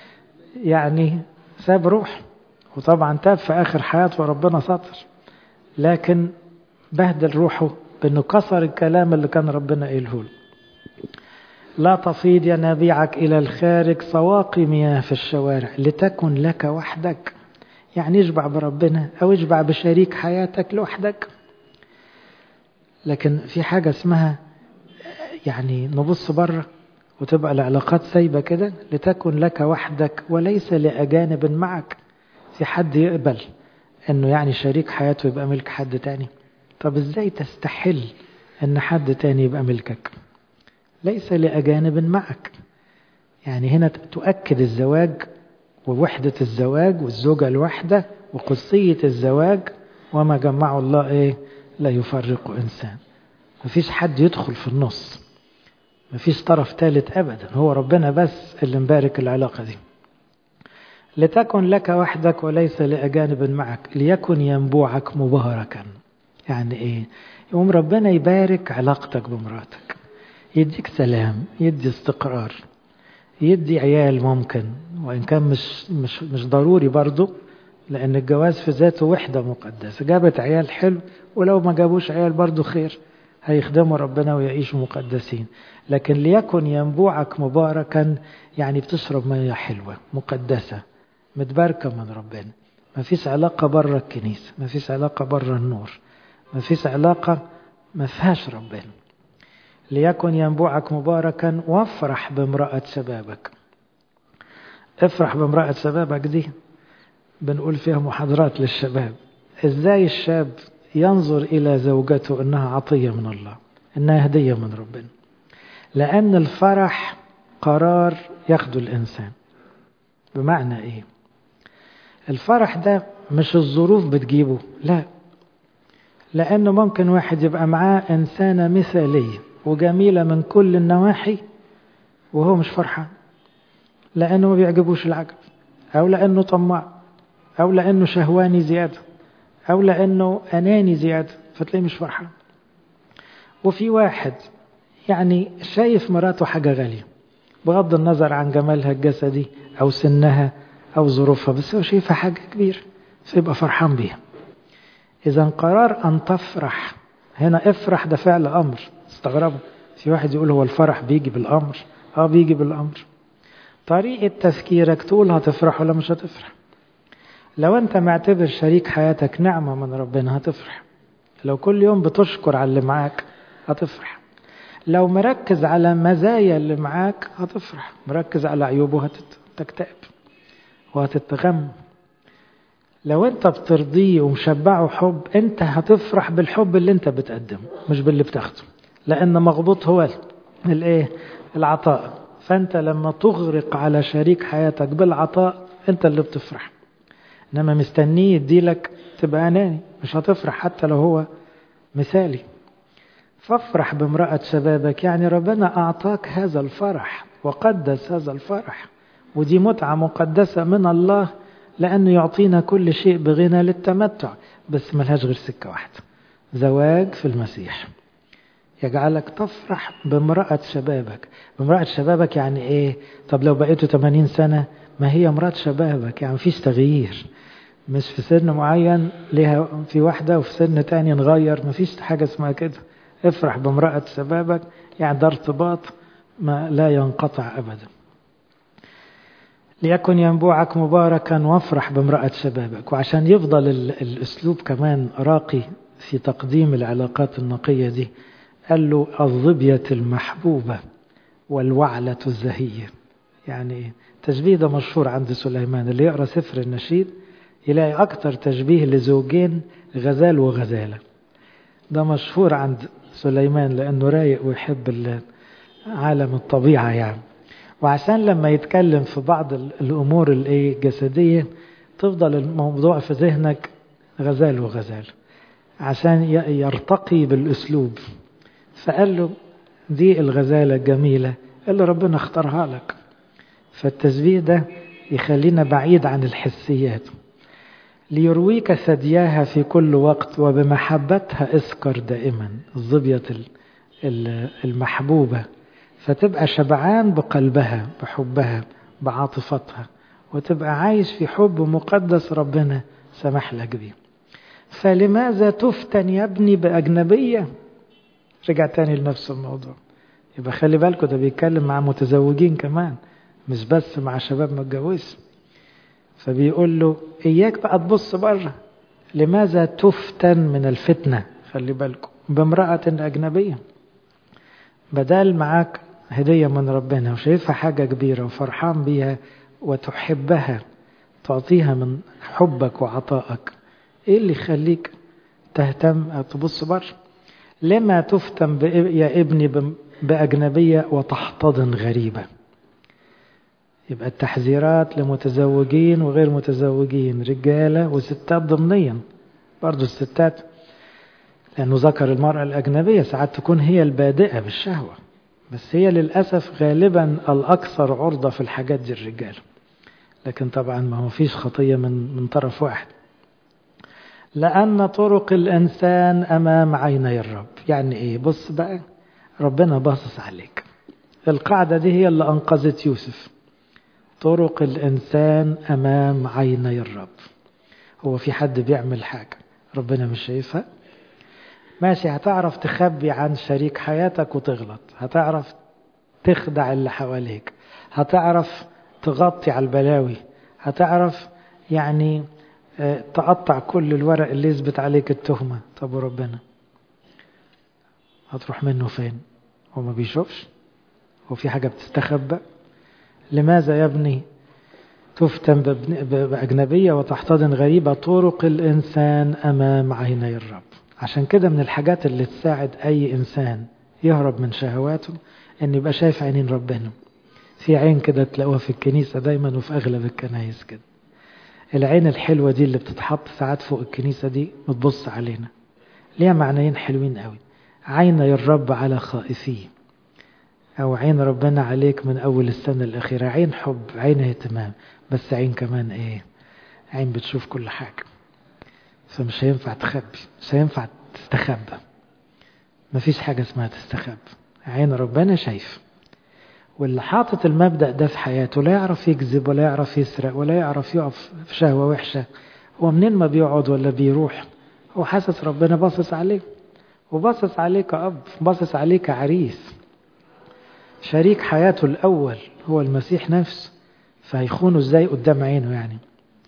يعني ساب روح وطبعا تاب في آخر حياته وربنا سطر لكن بهدل روحه بأنه كسر الكلام اللي كان ربنا قايله له لا تفيض ينابيعك إلى الخارج سواقي مياه في الشوارع لتكن لك وحدك يعني اشبع بربنا أو اشبع بشريك حياتك لوحدك لكن في حاجة اسمها يعني نبص بره وتبقى العلاقات سايبة كده لتكن لك وحدك وليس لأجانب معك في حد يقبل انه يعني شريك حياته يبقى ملك حد تاني طب ازاي تستحل ان حد تاني يبقى ملكك ليس لأجانب معك يعني هنا تؤكد الزواج ووحدة الزواج والزوجة الواحدة وقدسية الزواج وما جمعه الله ايه لا يفرق انسان مفيش حد يدخل في النص مفيش طرف ثالث ابدا هو ربنا بس اللي مبارك العلاقة دي لتكن لك وحدك وليس لأجانب معك ليكن ينبوعك مباركا يعني ايه يقوم ربنا يبارك علاقتك بمراتك يديك سلام يدي استقرار يدي عيال ممكن وإن كان مش, مش, مش ضروري برضو لأن الجواز في ذاته وحدة مقدسة جابت عيال حلو ولو ما جابوش عيال برضو خير هيخدموا ربنا ويعيشوا مقدسين لكن ليكن ينبوعك مباركا يعني بتشرب مياه حلوة مقدسة متباركة من ربنا ما فيش علاقة بره الكنيسة ما فيش علاقة بره النور ما فيش علاقة ما فيهاش ربنا ليكن ينبوعك مباركا وافرح بامرأة شبابك افرح بامرأة شبابك دي بنقول فيها محاضرات للشباب ازاي الشاب ينظر الى زوجته انها عطية من الله انها هدية من ربنا لان الفرح قرار ياخده الانسان بمعنى ايه الفرح ده مش الظروف بتجيبه لا لانه ممكن واحد يبقى معاه انسانة مثالية وجميلة من كل النواحي وهو مش فرحان لأنه ما بيعجبوش العجب أو لأنه طماع أو لأنه شهواني زيادة أو لأنه أناني زيادة فتلاقيه مش فرحان وفي واحد يعني شايف مراته حاجة غالية بغض النظر عن جمالها الجسدي أو سنها أو ظروفها بس هو شايفها حاجة كبيرة فيبقى فرحان بيها إذا قرار أن تفرح هنا افرح ده فعل أمر استغربوا في واحد يقول هو الفرح بيجي بالأمر اه بيجي بالأمر طريقة تفكيرك تقول هتفرح ولا مش هتفرح لو انت معتبر شريك حياتك نعمة من ربنا هتفرح لو كل يوم بتشكر على اللي معاك هتفرح لو مركز على مزايا اللي معاك هتفرح مركز على عيوبه هتكتئب وهتتغم لو انت بترضيه ومشبعه حب انت هتفرح بالحب اللي انت بتقدمه مش باللي بتاخده لان مغبوط هو الايه العطاء فانت لما تغرق على شريك حياتك بالعطاء انت اللي بتفرح انما مستنيه يديلك تبقى اناني مش هتفرح حتى لو هو مثالي فافرح بامرأة شبابك يعني ربنا أعطاك هذا الفرح وقدس هذا الفرح ودي متعة مقدسة من الله لأنه يعطينا كل شيء بغنى للتمتع بس ملهاش غير سكة واحدة زواج في المسيح يجعلك تفرح بامرأة شبابك بامرأة شبابك يعني ايه طب لو بقيتوا 80 سنة ما هي امرأة شبابك يعني مفيش تغيير مش في سن معين ليها في واحدة وفي سن تاني نغير مفيش حاجة اسمها كده افرح بامرأة شبابك يعني ده ارتباط ما لا ينقطع أبدا ليكن ينبوعك مباركا وافرح بامرأة شبابك وعشان يفضل الأسلوب كمان راقي في تقديم العلاقات النقية دي قال له الظبية المحبوبة والوعلة الزهية يعني تشبيه ده مشهور عند سليمان اللي يقرأ سفر النشيد يلاقي أكتر تشبيه لزوجين غزال وغزالة ده مشهور عند سليمان لأنه رايق ويحب عالم الطبيعة يعني وعشان لما يتكلم في بعض الأمور الجسدية تفضل الموضوع في ذهنك غزال وغزال عشان يرتقي بالأسلوب فقال له دي الغزالة الجميلة اللي ربنا اختارها لك فالتشبيه ده يخلينا بعيد عن الحسيات ليرويك ثدياها في كل وقت وبمحبتها اسكر دائما الظبية المحبوبة فتبقى شبعان بقلبها بحبها بعاطفتها وتبقى عايش في حب مقدس ربنا سمح لك بيه فلماذا تفتن يا ابني بأجنبية رجع تاني لنفس الموضوع يبقى خلي بالكم ده بيتكلم مع متزوجين كمان مش بس مع شباب ما اتجوزش فبيقول له اياك بقى تبص بره لماذا تفتن من الفتنة خلي بالكم بامرأة أجنبية بدل معاك هدية من ربنا وشايفها حاجة كبيرة وفرحان بيها وتحبها تعطيها من حبك وعطائك ايه اللي يخليك تهتم أو تبص بره لما تفتن يا ابني بأجنبية وتحتضن غريبة يبقى التحذيرات لمتزوجين وغير متزوجين رجالة وستات ضمنيا برضو الستات لأنه ذكر المرأة الأجنبية ساعات تكون هي البادئة بالشهوة بس هي للأسف غالبا الأكثر عرضة في الحاجات دي الرجال لكن طبعا ما هو فيش خطية من, من طرف واحد لأن طرق الإنسان أمام عيني الرب يعني إيه بص بقى ربنا باصص عليك القاعدة دي هي اللي أنقذت يوسف طرق الإنسان أمام عيني الرب هو في حد بيعمل حاجة ربنا مش شايفها ماشي هتعرف تخبي عن شريك حياتك وتغلط هتعرف تخدع اللي حواليك هتعرف تغطي على البلاوي هتعرف يعني تقطع كل الورق اللي يثبت عليك التهمة طب وربنا هتروح منه فين هو ما بيشوفش هو في حاجة بتستخبى لماذا يا ابني تفتن بأجنبية وتحتضن غريبة طرق الإنسان أمام عيني الرب عشان كده من الحاجات اللي تساعد أي إنسان يهرب من شهواته إن يبقى شايف عينين ربنا في عين كده تلاقوها في الكنيسة دايما وفي أغلب الكنايس كده العين الحلوة دي اللي بتتحط ساعات فوق الكنيسة دي بتبص علينا ليها معنيين حلوين قوي عيني الرب على خائفيه أو عين ربنا عليك من أول السنة الأخيرة عين حب عين اهتمام بس عين كمان إيه عين بتشوف كل حاجة فمش هينفع تخبي مش هينفع تستخبى مفيش حاجة اسمها تستخبى عين ربنا شايف واللي حاطط المبدأ ده في حياته لا يعرف يكذب ولا يعرف يسرق ولا يعرف يقف في شهوة وحشة هو منين ما بيقعد ولا بيروح هو حاسس ربنا باصص عليه وباصص عليه كأب باصص عليه كعريس شريك حياته الأول هو المسيح نفسه فهيخونه ازاي قدام عينه يعني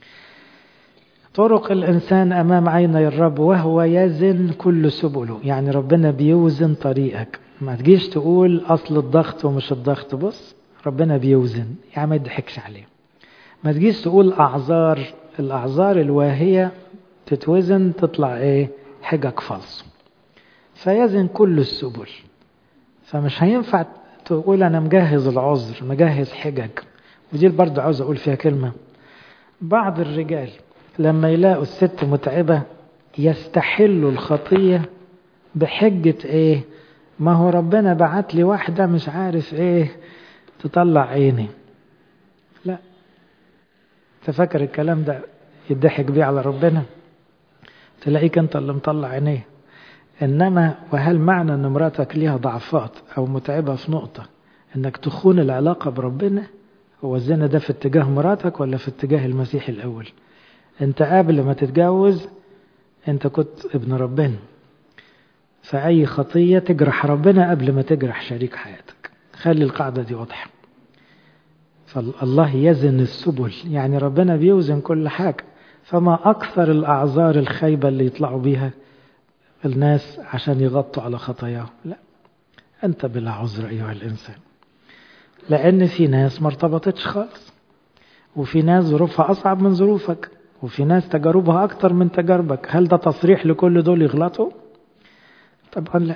طرق الإنسان أمام عيني الرب وهو يزن كل سبله يعني ربنا بيوزن طريقك ما تجيش تقول أصل الضغط ومش الضغط بص ربنا بيوزن يعني ما يضحكش عليه ما تجيش تقول أعذار الأعذار الواهية تتوزن تطلع إيه حجج فالص فيزن كل السبل فمش هينفع تقول أنا مجهز العذر مجهز حجج ودي برضه عاوز أقول فيها كلمة بعض الرجال لما يلاقوا الست متعبة يستحلوا الخطية بحجة ايه ما هو ربنا بعت لي واحدة مش عارف ايه تطلع عيني لا تفكر الكلام ده يضحك بيه على ربنا تلاقيك انت اللي مطلع عينيه انما وهل معنى ان مراتك ليها ضعفات او متعبة في نقطة انك تخون العلاقة بربنا هو الزنا ده في اتجاه مراتك ولا في اتجاه المسيح الاول انت قبل ما تتجوز انت كنت ابن ربنا فأي خطية تجرح ربنا قبل ما تجرح شريك حياتك خلي القاعدة دي واضحة فالله يزن السبل يعني ربنا بيوزن كل حاجة فما أكثر الأعذار الخيبة اللي يطلعوا بيها الناس عشان يغطوا على خطاياهم لا أنت بلا عذر أيها الإنسان لأن في ناس ما ارتبطتش خالص وفي ناس ظروفها أصعب من ظروفك وفي ناس تجاربها أكتر من تجاربك هل ده تصريح لكل دول يغلطوا؟ طبعا لا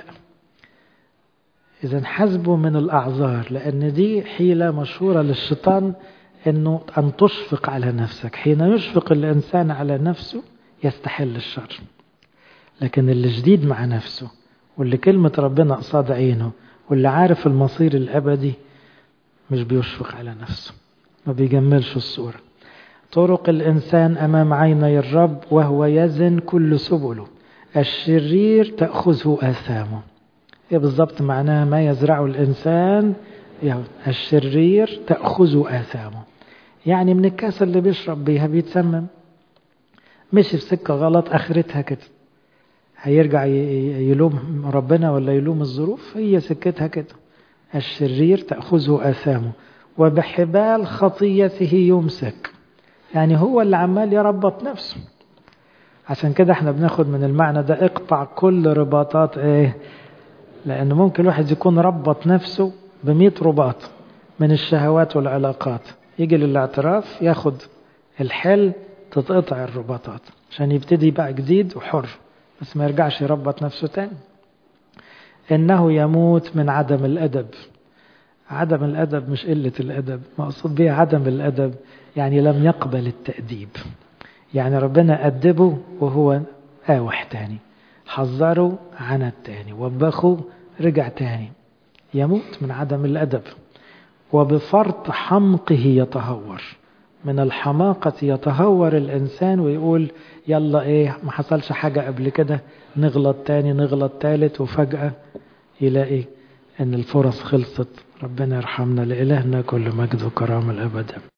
إذا حسبوا من الأعذار لأن دي حيلة مشهورة للشيطان أنه أن تشفق على نفسك حين يشفق الإنسان على نفسه يستحل الشر لكن اللي جديد مع نفسه واللي كلمة ربنا قصاد عينه واللي عارف المصير الأبدي مش بيشفق على نفسه ما بيجملش الصورة طرق الإنسان أمام عيني الرب وهو يزن كل سبله الشرير تأخذه آثامه هي بالضبط معناها ما يزرعه الإنسان الشرير تأخذه آثامه يعني من الكاس اللي بيشرب بيها بيتسمم مشي في سكة غلط آخرتها كده هيرجع يلوم ربنا ولا يلوم الظروف هي سكتها كده الشرير تأخذه آثامه وبحبال خطيته يمسك يعني هو اللي عمال يربط نفسه عشان كده احنا بناخد من المعنى ده اقطع كل رباطات ايه لان ممكن الواحد يكون ربط نفسه بمئة رباط من الشهوات والعلاقات يجي للاعتراف ياخد الحل تتقطع الرباطات عشان يبتدي بقى جديد وحر بس ما يرجعش يربط نفسه تاني انه يموت من عدم الادب عدم الأدب مش قلة الأدب مقصود بيه عدم الأدب يعني لم يقبل التأديب يعني ربنا أدبه وهو آوح تاني حذره عند تاني وبخه رجع تاني يموت من عدم الأدب وبفرط حمقه يتهور من الحماقة يتهور الإنسان ويقول يلا إيه ما حصلش حاجة قبل كده نغلط تاني نغلط تالت وفجأة يلاقي إن الفرص خلصت ربنا يرحمنا لإلهنا كل مجد وكرامة الأبد